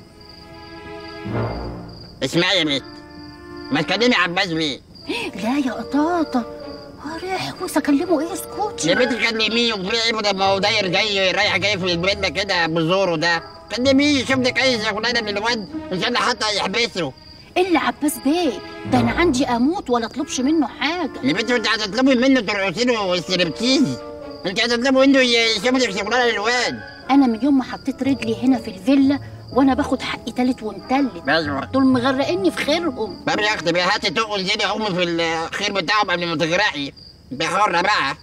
اسمعي يا بنت ما تكلمي عباس بيه لا يا قطاطه ريح بص اكلمه ايه اسكتي يا بنت كلميه وفي ايه ده ما هو داير جاي رايح جاي في البيت ده كده بزوره ده كلميه شوف لك اي شغلانه للواد ان شاء الله حتى يحبسه الا عباس بيه ده انا عندي اموت ولا اطلبش منه حاجه يا بنت انت هتطلبي منه ترقصي له السربتيز انت هتطلبي منه يشوف لك شغلانه للواد انا من يوم ما حطيت رجلي هنا في الفيلا وانا باخد حقي تالت ومتلت ايوه دول مغرقيني في خيرهم طب يا اختي بقى هاتي طوق وانزلي امي في الخير بتاعهم قبل ما تغرقي انت حره بقى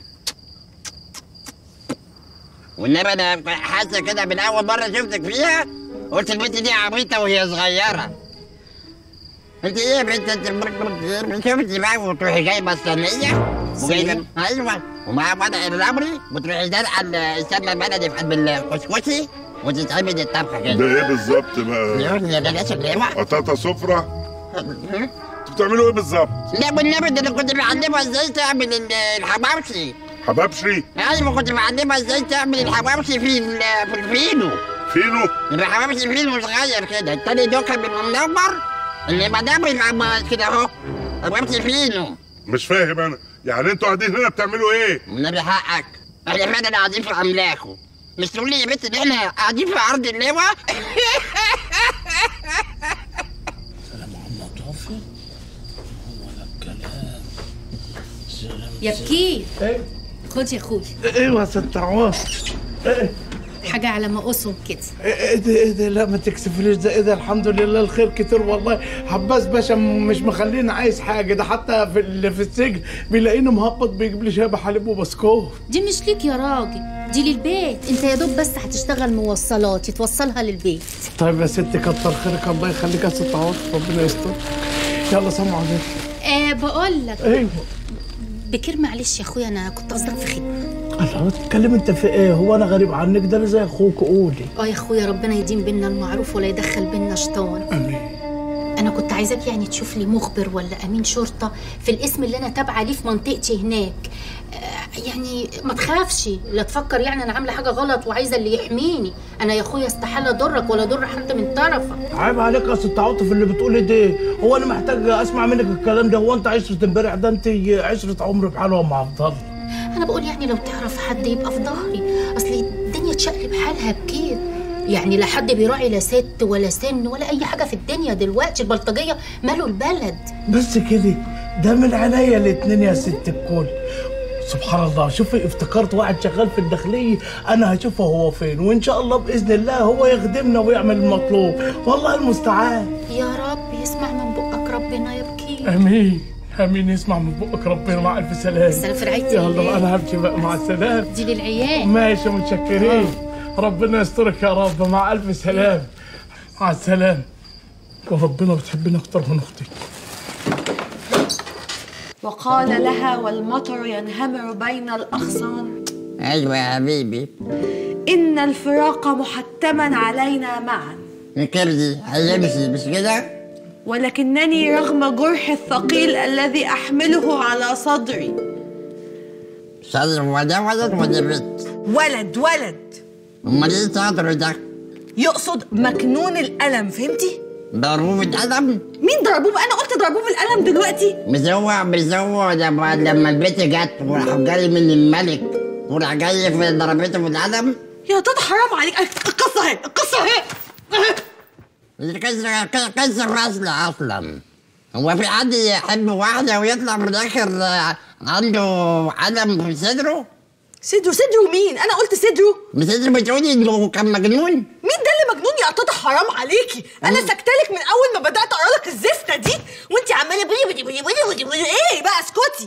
والنبي انا حاسه كده من اول مره شفتك فيها قلت البنت دي عبيطه وهي صغيره انت ايه يا بنت انت شفتي بقى وتروحي جايبه الصينيه وجايبه ايوه ومع بدأ الرمري وتروحي زرعه السمنه البلدي في قلب الكسكسي وتتعمل الطبخه كده ده إيه بالظبط بقى؟ يا بلاش الجوع قطاطة سفرة؟ انتوا بتعملوا إيه بالظبط؟ لا والنبي ده انا كنت معلمها ازاي تعمل ال- الحواوشي حبابشي؟ ايوه كنت معلمها ازاي تعمل الحواوشي في ال- في الفينو فينو؟ الحواوشي فينو صغير كده التاني دوكا بيبقى منور اللي ما دام يبقى كده اهو حواوشي فينو مش فاهم أنا يعني انتوا قاعدين هنا بتعملوا إيه؟ النبي حقك احنا فعلا قاعدين في املاكه مش تقول لي يا بنت ان احنا قاعدين في عرض اللواء يا بكير خد يا اخوي ايوه يا ست عوض حاجه على مقاسهم كده ايه ده ايه ده لا ما تكسفليش ده ايه ده الحمد لله الخير كتير والله حباس باشا مش مخليني عايز حاجه ده حتى في ال- في السجن بيلاقيني مهبط بيجيب لي شاي بحليب وبسكوت دي مش ليك يا راجل دي للبيت انت يا دوب بس هتشتغل موصلات توصلها للبيت طيب يا ستي كتر خيرك الله يخليك يا ست عوض ربنا يستر يلا سلام عليكم آه بقول لك ايوه بكير معلش يا اخويا انا كنت قصدك في خدمه الله تتكلم انت في ايه هو انا غريب عنك ده انا زي اخوك قولي اه يا اخويا ربنا يديم بينا المعروف ولا يدخل بينا شيطان امين انا كنت كنت عايزاك يعني تشوف لي مخبر ولا امين شرطه في الاسم اللي انا تابعه ليه في منطقتي هناك آه، يعني ما تخافش لا تفكر يعني انا عامله حاجه غلط وعايزه اللي يحميني انا يا اخويا استحاله اضرك ولا اضر حد من طرفك عيب عليك يا ست عاطف اللي بتقولي ده هو انا محتاج اسمع منك الكلام ده هو انت عشره امبارح ده انت عشره عمر بحالها مع افضل انا بقول يعني لو تعرف حد يبقى في ظهري اصل الدنيا تشقلب حالها بكير يعني لا حد بيراعي لا ست ولا سن ولا اي حاجه في الدنيا دلوقتي البلطجيه مالوا البلد بس كده ده من عينيا الاتنين يا ست الكل سبحان الله شوفي افتكرت واحد شغال في الداخلية أنا هشوفه هو فين وإن شاء الله بإذن الله هو يخدمنا ويعمل المطلوب والله المستعان يا رب يسمع من بقك ربنا يبكي امين امين يسمع من بقك ربنا مع الف سلامه السلام في رعاية يلا الله. انا همشي بقى مع السلامه دي للعيال ماشي متشكرين ربنا يسترك يا رب مع الف سلامه مع السلامه وربنا بتحبني اكتر من اختي وقال لها والمطر ينهمر بين الأغصان ايوه يا حبيبي إن الفراق محتما علينا معا الكبدي هيمشي مش كده؟ ولكنني رغم جرح الثقيل الذي أحمله على صدري صدر ولا ولد ولا بنت؟ ولد ولد امال ايه صدر ده؟ يقصد مكنون الألم فهمتي؟ ضربوه بالقلم؟ مين ضربوه بقى؟ أنا قلت ضربوه بالقلم دلوقتي مزوع مزوع لما لما البيت جت وراح جاي من الملك وراح جاي في ضربته بالقلم يا تاتا حرام عليك القصة اهي القصة اهي القصة قصة فاشلة أصلا هو في حد يحب واحدة ويطلع في الآخر آه، عنده علم في صدره؟ صدره صدره مين؟ أنا قلت صدره مش انت بتقولي إنه كان مجنون؟ مين ده اللي مجنون يا تاتا حرام عليكي انا سكتلك من اول ما بدات اقرا لك الزفته دي وانت عماله بلي بلي بلي بلي بلي بلي ايه بقى اسكتي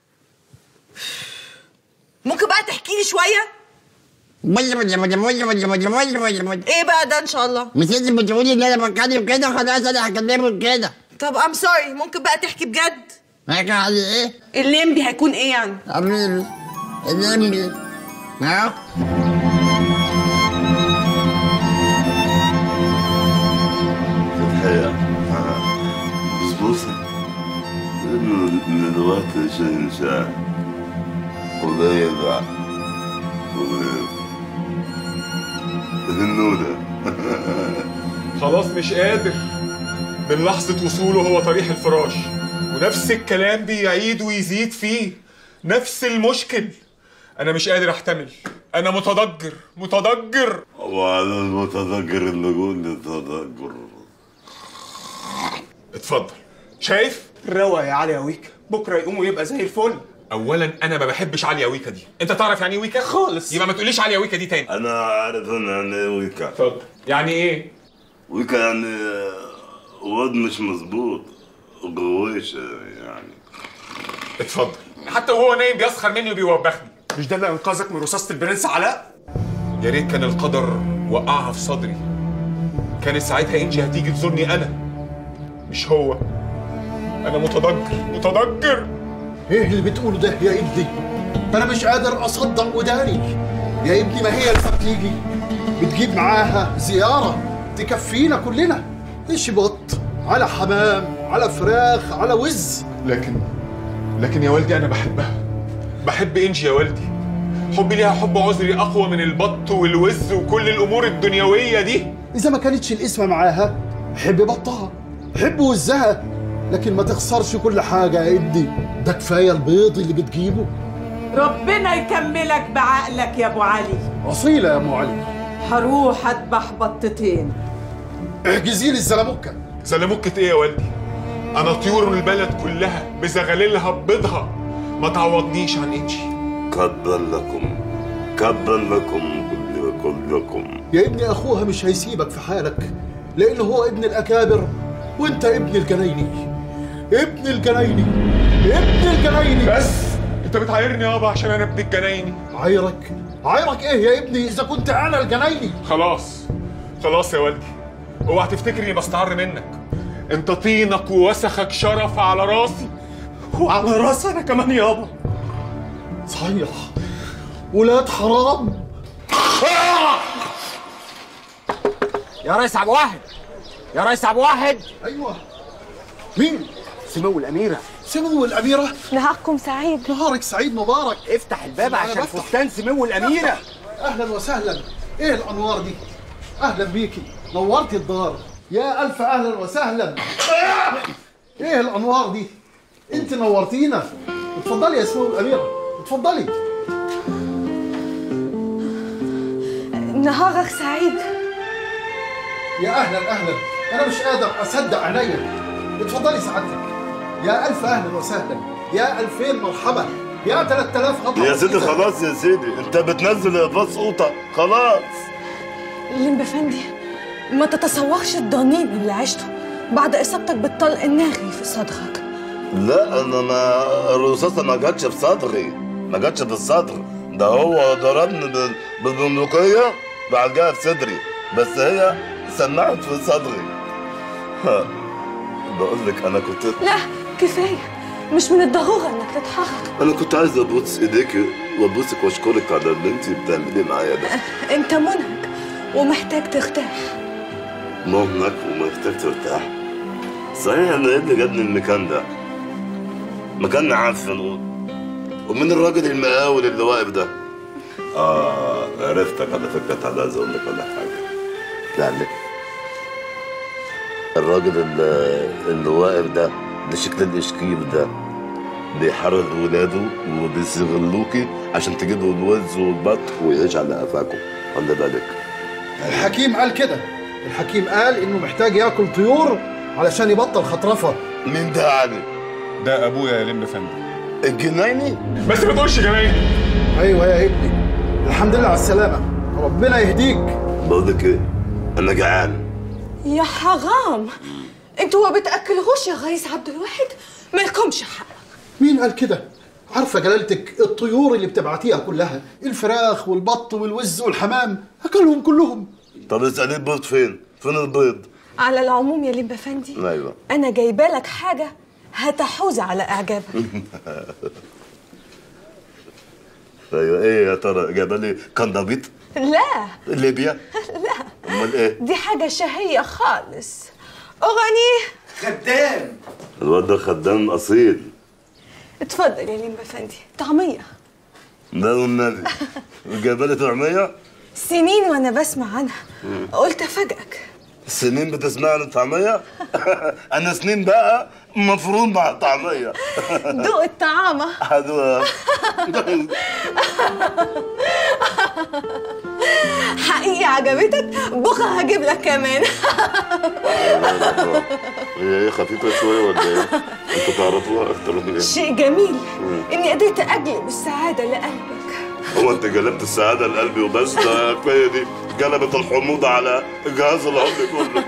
ممكن بقى تحكي لي شويه بل بل بل بل بل بل بل بل بل ايه بقى ده ان شاء الله مش انت بتقولي ان انا بتكلم كده خلاص انا هكلمك كده طب ام سوري ممكن بقى تحكي بجد هيك علي ايه؟ الليمبي هيكون ايه يعني حبيبي الليمبي ها؟ الحقيقة بس بصي لأنه من دلوقتي شيء إنسان وده يدع النودة خلاص مش قادر من لحظة وصوله هو طريح الفراش ونفس الكلام بيعيد ويزيد فيه نفس المشكل أنا مش قادر أحتمل أنا متضجر متضجر وعلى المتذكر النجوم للتذكر اتفضل شايف؟ روق يا علي يا ويكا بكره يقوم ويبقى زي الفل اولا انا ما بحبش عليا ويكا دي انت تعرف يعني ايه ويكا خالص يبقى ما تقوليش عليا ويكا دي تاني أنا عارف أنا يعني إيه ويكا اتفضل يعني ايه ويكا يعني واد مش مظبوط غويش يعني اتفضل حتى وهو نايم بيسخر مني وبيوبخني مش ده اللي انقذك من رصاصه البرنس علاء يا ريت كان القدر وقعها في صدري كانت ساعتها انجي هتيجي تزورني انا مش هو انا متضجر متضجر ايه اللي بتقوله ده يا ابني انا مش قادر اصدق وداني يا ابني ما هي لما بتيجي بتجيب معاها زياره تكفينا كلنا ايش بط على حمام على فراخ على وز لكن لكن يا والدي انا بحبها بحب انجي يا والدي حبي ليها حب عذري اقوى من البط والوز وكل الامور الدنيويه دي اذا ما كانتش القسمه معاها حب بطها حب وزها لكن ما تخسرش كل حاجه يا ابني ده كفايه البيض اللي بتجيبه ربنا يكملك بعقلك يا ابو علي اصيله يا ام علي هروح اذبح بطتين احجزي لي الزلموكه زلموكة ايه يا والدي انا طيور البلد كلها بزغللها ببيضها ما تعوضنيش عن انجي كبر لكم كبر لكم كل كلكم يا ابني اخوها مش هيسيبك في حالك لانه هو ابن الاكابر وانت ابن الجنايني ابن الجنايني ابن الجنايني بس انت بتعايرني يابا عشان انا ابن الجنايني عايرك عايرك ايه يا ابني اذا كنت انا الجنايني خلاص خلاص يا والدي اوعى تفتكر اني بستعر منك انت طينك ووسخك شرف على راسي وعلى راسي انا كمان يابا صحيح ولاد حرام يا ريس عبد واحد يا ريس عبد واحد ايوه مين؟ سمو الأميرة سمو الأميرة نهاركم سعيد نهارك سعيد مبارك افتح الباب أنا عشان بفتح. فستان سمو الأميرة أهلا وسهلا إيه الأنوار دي؟ أهلا بيكي نورتي الدار يا ألف أهلا وسهلا إيه الأنوار دي؟ أنت نورتينا اتفضلي يا سمو الأميرة اتفضلي نهارك سعيد يا اهلا اهلا انا مش قادر اصدق عينيا اتفضلي سعادتك يا الف اهلا وسهلا يا الفين مرحبا يا 3000 خطوه يا سيدي خلاص يا سيدي انت بتنزل باص قوطه خلاص لمبي فندي ما تتصورش الضنين اللي عشته بعد اصابتك بالطلق الناغي في صدرك لا انا ما الرصاصه ما جاتش في صدري ما جاتش في الصدر ده هو ضربني بال- بالبندقيه بعد جاها في صدري بس هي سمعت في صدري ها، بقول لك انا كنت لا كفايه مش من الضروره انك تتحرك انا كنت عايز ابوس ايديك وابوسك واشكرك على اللي انت بتعمليه معايا ده انت منهك ومحتاج ترتاح مهنك ومحتاج ترتاح صحيح انا ايه اللي جابني المكان ده مكان معفن و- ومن الراجل المقاول اللي واقف ده اه عرفتك على فكره تعالى عايز اقول لك ولا حاجه لا لك الراجل اللي, اللي واقف ده اللي شكل الاشكيل ده بيحرض ولاده وبيستغلوكي عشان تجيبوا الوز والبط ويعيش على قفاكم خلي بالك الحكيم قال كده الحكيم قال انه محتاج ياكل طيور علشان يبطل خطرفه مين ده علي ده ابويا يا لمبي فندم الجنايني بس ما تقولش جنايني ايوه يا ابني الحمد لله على السلامه ربنا يهديك بقول لك ايه انا جعان يا حرام انتوا ما بتاكلهوش يا ريس عبد الواحد مالكمش حق مين قال كده عارفه جلالتك الطيور اللي بتبعتيها كلها الفراخ والبط والوز والحمام اكلهم كلهم طب اسالي البيض فين فين البيض على العموم يا لمبا فندي ايوه انا جايبه لك حاجه هتحوز على اعجابك ايوه ايه يا ترى جايبه لي كندبيط لا ليبيا لا امال ايه دي حاجه شهيه خالص اغني خدام الواد ده خدام اصيل اتفضل يا لمبا فندي طعميه ده والنبي جايبه لي طعميه سنين وانا بسمع عنها قلت افاجئك سنين بتسمع عن الطعميه انا سنين بقى مفروض مع الطعميه دوق الطعامه حلوه حقيقي عجبتك بكره هجيب لك كمان هي ايه خفيفه شويه ولا ايه انتوا تعرفوها اكتر من ايه شيء جميل مم. اني قدرت اجلب السعاده لقلبك هو انت جلبت السعاده لقلبي وبس ده كفايه دي جلبت الحموضه على جهاز العمر كله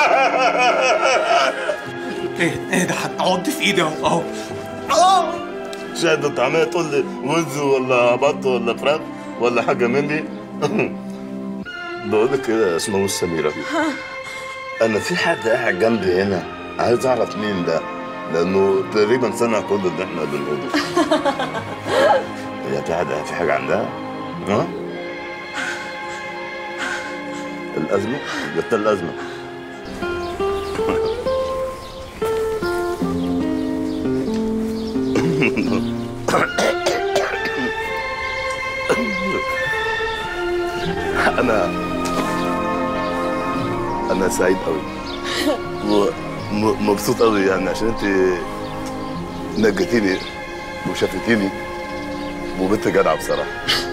ايه ايه ده هتعض في ايدي اهو اهو شاهد الطعميه تقول لي وز ولا بط ولا فراخ ولا حاجه من دي بقول لك كده اسمه سميره انا في حد قاعد جنبي هنا عايز اعرف مين ده لانه تقريبا سمع كل اللي احنا بنقوله هي في حاجه في حاجه عندها ها الازمه جبت الازمه انا انا سعيد قوي ومبسوط قوي يعني عشان انت نجتيني وشافتيني وبنت جدعه بصراحه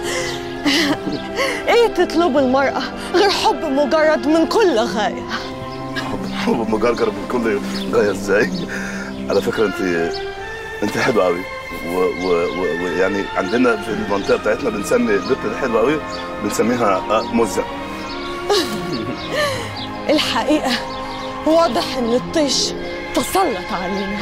ايه تطلب المرأة غير حب مجرد من كل غاية حب مجرجر من كل غايه ازاي على فكره انت انت حلوه قوي ويعني عندنا في المنطقه بتاعتنا بنسمي البنت الحلوه قوي بنسميها آه، مزه الحقيقة واضح ان الطيش تسلط علينا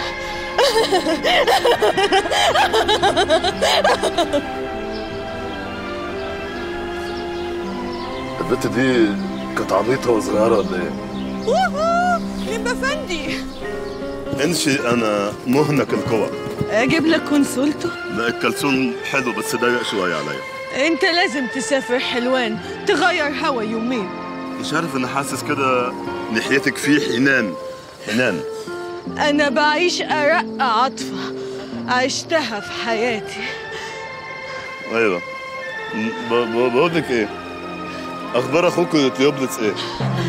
البنت دي كانت عبيطه وصغيره ولا ايه؟ لمبا فندي انشي انا مهنك القوى اجيب لك كونسولته لا الكلسون حلو بس ضيق شويه عليا انت لازم تسافر حلوان تغير هوا يومين مش عارف انا حاسس كده ناحيتك في حنان حنان أنا بعيش أرق عاطفة عشتها في حياتي ايوه ب- ب- بقول لك ايه اخبار اخوك تيوبلس ايه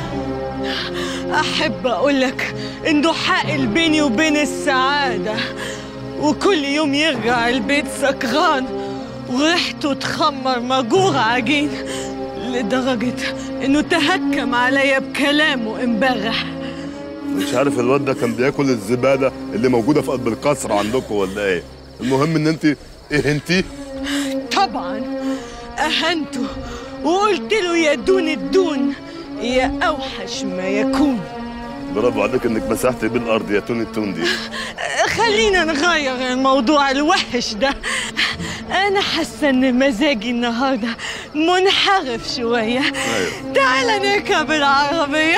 أحب أقولك إنه حائل بيني وبين السعادة وكل يوم يرجع البيت سكران وريحته تخمر مجوع عجين لدرجة إنه تهكم عليا بكلامه امبارح مش عارف الواد ده كان بياكل الزباله اللي موجوده في قلب القصر عندكم ولا ايه المهم ان انت ايه انتي طبعا أهنته وقلت له يا دون الدون يا أوحش ما يكون برافو عليك انك مسحتي بالارض يا توني التون دي خلينا نغير الموضوع الوحش ده أنا حاسة إن مزاجي النهاردة منحرف شوية ايوه تعال نركب العربية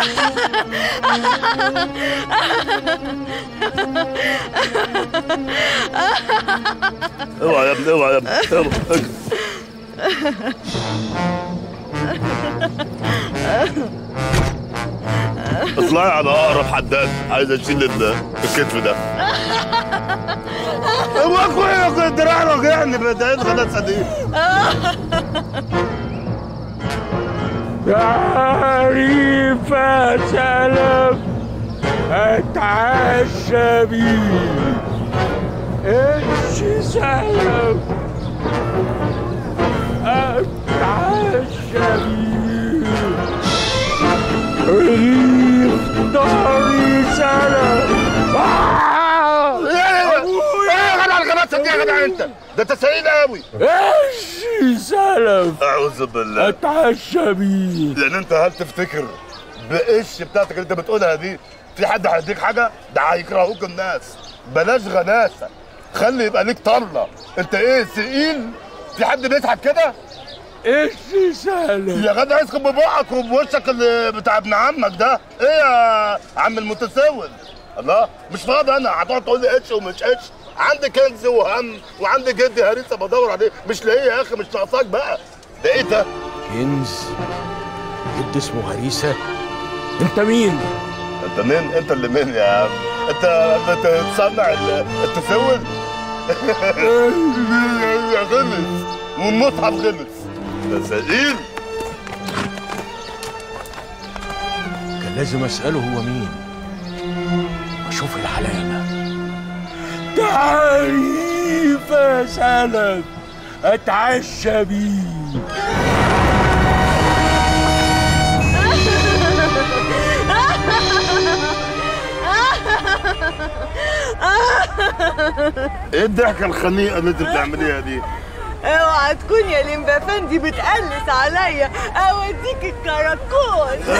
اوعى يا ابني اوعى يا ابني يلا اطلعي على اقرب حداد عايز اشيل ال- الكتف ده هو اخويا الدراع وجعني بدأت خلاص دي تعريف سلام اتعشى بيه ايش سلام اتعشى بيه رغيف ضهري سلام ايه يا جدع الغلاسه دي يا جدع انت ده انت سعيد قوي ايش سلام اعوذ بالله اتعشى بيه لان انت هل تفتكر بقش بتاعتك اللي انت بتقولها دي في حد هيديك حاجه ده هيكرهوك الناس بلاش غلاسه خلي يبقى ليك طله انت ايه ثقيل في حد بيضحك كده ايش سهل يا جدع اسكت ببقك وبوشك اللي بتاع ابن عمك ده ايه يا عم المتسول الله مش فاضي انا هتقعد تقول لي اتش ومش اتش عندي كنز وهم وعندي جدي هريسه بدور عليه مش لاقيه يا اخي مش ناقصاك بقى ده ايه ده كنز جد اسمه هريسة انت مين؟ انت مين انت اللي مين يا عم انت بتصنع ال- التسول يا غلس والمصحف غلس ده سئيل كان لازم اسأله هو مين واشوف العلامة تعريف يا سلام اتعشى بيه ايه الضحكه الخنيقه اللي انت بتعمليها دي اوعى تكون يا لمبا فندي بتقلس عليا اوديك الكراكون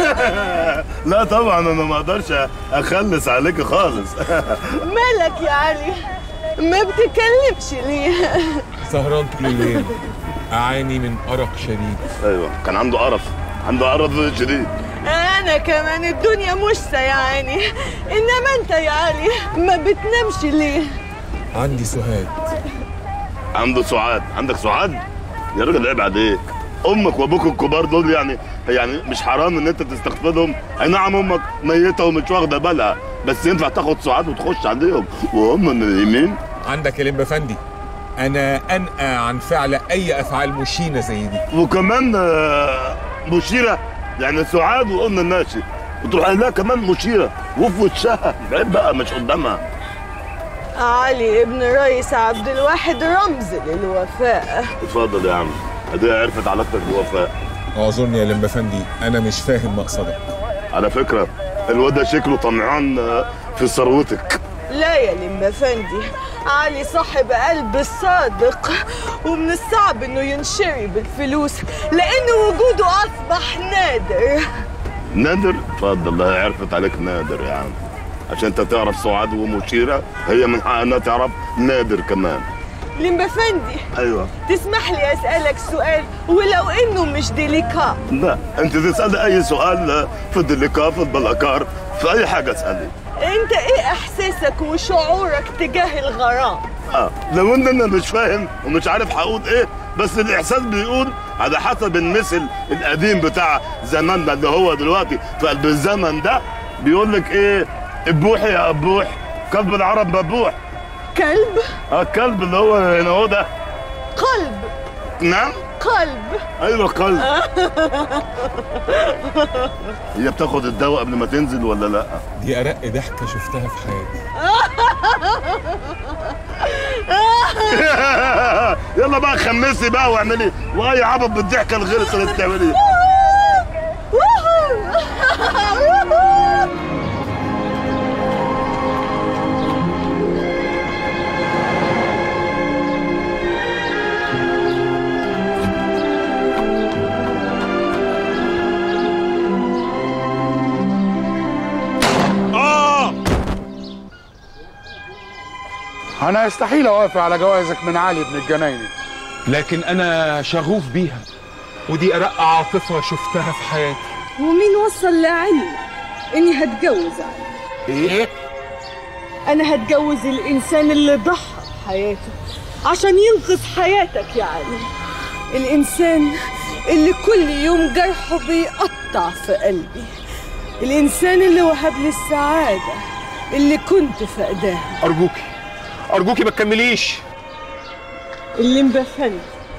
لا طبعا انا ما اقدرش اخلص عليك خالص مالك يا علي ما بتكلمش ليه سهران طول الليل أعاني من أرق شديد ايوه كان عنده قرف عنده قرف شديد انا كمان الدنيا مش سيعاني انما انت يا علي ما بتنامش ليه عندي سهاد عنده سعاد عندك سعاد يا راجل عيب عليك امك وابوك الكبار دول يعني يعني مش حرام ان انت تستقبلهم اي نعم امك ميته ومش واخده بالها بس ينفع تاخد سعاد وتخش عليهم وهم من اليمين عندك يا لمبا فندي أنا أنأى عن فعل أي أفعال مشينة زي دي وكمان آه، مشيره يعني سعاد وقلنا الناشي وتروح قايل لها كمان مشيره وفي وشها عيب بقى مش قدامها علي ابن رئيس عبد الواحد رمز للوفاء اتفضل يا عم ادي عرفت علاقتك بوفاء اعذرني يا لمبا فندي أنا مش فاهم مقصدك على فكره الواد ده شكله طمعان آه، في ثروتك لا يا لمبا فندي علي صاحب قلب الصادق ومن الصعب انه ينشري بالفلوس لان وجوده اصبح نادر نادر اتفضل ده عرفت عليك نادر يا عم عشان انت تعرف سعاد ومشيره هي من حقها انها تعرف نادر كمان لمبا فندي ايوه تسمح لي اسالك سؤال ولو انه مش ديليكا لا انت تسالي اي سؤال في الدليكا في البلاكار في اي حاجه اسالي انت ايه احساسك وشعورك تجاه الغرام اه لو ان انا مش فاهم ومش عارف هقول ايه بس الاحساس بيقول على حسب المثل القديم بتاع زماننا اللي هو دلوقتي في قلب الزمن ده بيقول لك ايه ابوح يا ابوح كلب العرب مبوح كلب اه الكلب اللي هو هنا هو ده قلب نعم قلب ايوه قلب هي بتاخد الدواء قبل ما تنزل ولا لا دي ارق ضحكه شفتها في حياتي يلا بقى خمسي بقى واعملي واي عبط بالضحكه الغلط اللي بتعمليه آه أنا يستحيل أوافق على جوازك من علي بن الجنايني لكن انا شغوف بيها ودي ارق عاطفه شفتها في حياتي ومين وصل لعلي اني هتجوز علي إيه؟ انا هتجوز الانسان اللي ضحى بحياته عشان ينقذ حياتك يا علي الانسان اللي كل يوم جرحه بيقطع في قلبي الانسان اللي وهب لي السعاده اللي كنت فقداها ارجوكي ارجوكي ما تكمليش اللي مبفني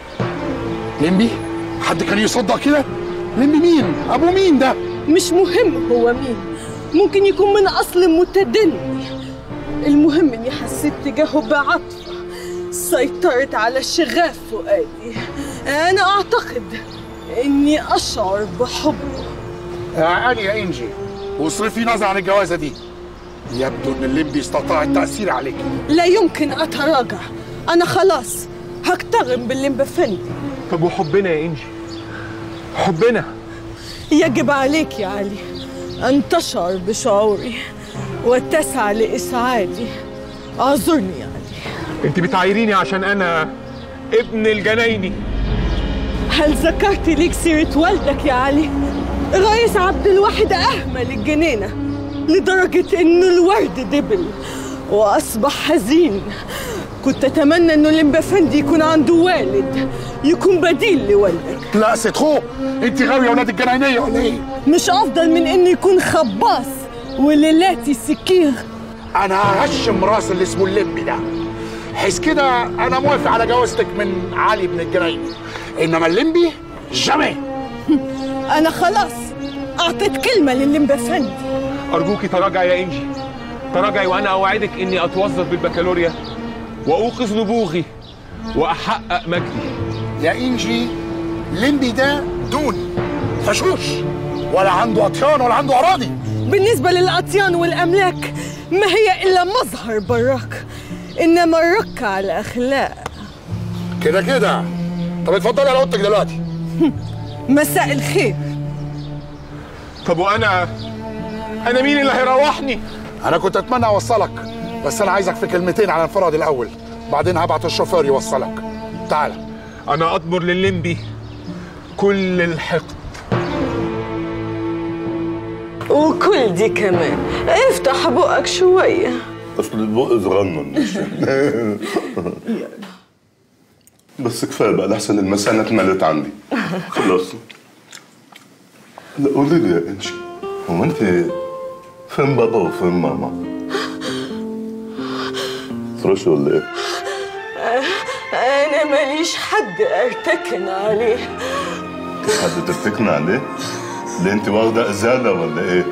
لمبي حد كان يصدق كده لمبي مين ابو مين ده مش مهم هو مين ممكن يكون من اصل متدني المهم اني حسيت تجاهه بعطفه سيطرت على شغاف فؤادي انا اعتقد اني اشعر بحبه يا علي يا انجي واصرفي نظر عن الجوازه دي يبدو ان اللمبي استطاع التاثير عليك لا يمكن اتراجع انا خلاص هكتغم باللي مبفني طب وحبنا يا انجي حبنا يجب عليك يا علي أن تشعر بشعوري وتسعى لإسعادي اعذرني يا علي انت بتعايريني عشان انا ابن الجنايني هل ذكرت ليك سيرة والدك يا علي؟ رئيس عبد الواحد أهمل الجنينة لدرجة إنه الورد دبل وأصبح حزين كنت أتمنى إنه الإمبافندي يكون عنده والد يكون بديل لوالدك لا سيد خو انت غاويه اولاد الجناينيه ولا ايه مش أفضل من إنه يكون خباص وليلاتي سكير انا ههشم راس اللي اسمه اللمبي ده حيث كده انا موافق على جوازتك من علي بن الجنايني انما اللمبي جامي أنا خلاص أعطيت كلمة للإمبافندي ارجوكي تراجعي يا انجي تراجعي وانا اوعدك اني اتوظف بالبكالوريا واوقظ نبوغي واحقق مجدي يا انجي لمبي ده دون فشوش ولا عنده اطيان ولا عنده اراضي بالنسبة للأطيان والأملاك ما هي إلا مظهر براك إنما الرك على أخلاق كده كده طب اتفضلي على اوضتك دلوقتي مساء الخير طب وانا انا مين اللي هيروحني انا كنت اتمنى اوصلك بس انا عايزك في كلمتين على انفراد الاول بعدين هبعت الشوفير يوصلك تعال انا اضمر للمبي كل الحقد وكل دي كمان افتح بقك شوية اصل البق صغنن مش بس كفايه بقى لحسن المسانه اتملت عندي خلاص لا قولي لي يا انشي هو انت فين بابا وفين ماما؟ تروشي ولا ايه؟ أنا ماليش حد أرتكن عليه حد تفتكنا عليه؟ ليه انت واخده ازاله ولا ايه؟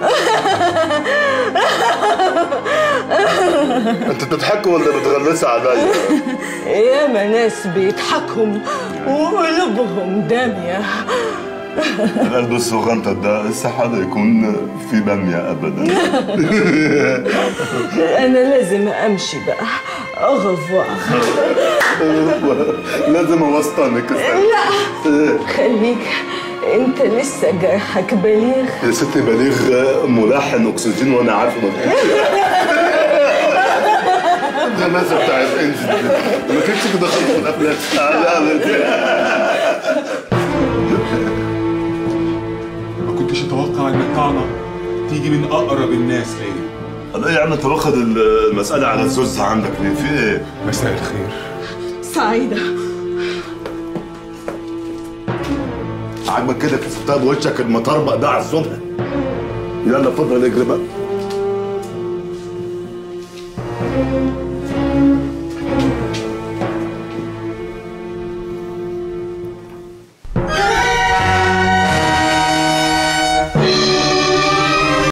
انت بتضحكي ولا بتغلسي عليا؟ ياما ناس بيضحكوا وقلوبهم دامية القلب الصغنطة ده استحالة يكون في بامية ابدا أنا لازم أمشي بقى أغفوار لازم اوسطنك لا خليك أنت لسه جرحك بليغ يا ستي بليغ ملحن اكسجين وانا عارفه مكتوب الغمازه بتاعت انجل ما كانتش كده خالص في الافلام ما كنتش اتوقع ان الطعنه تيجي من اقرب الناس ليا لا يا عم انت واخد المسألة على الزوز عندك ليه في ايه؟ مساء الخير سعيدة عاجبك كده كسبتها بوشك المطربق ده على الصبح يلا اتفضل اجري بقى الحياة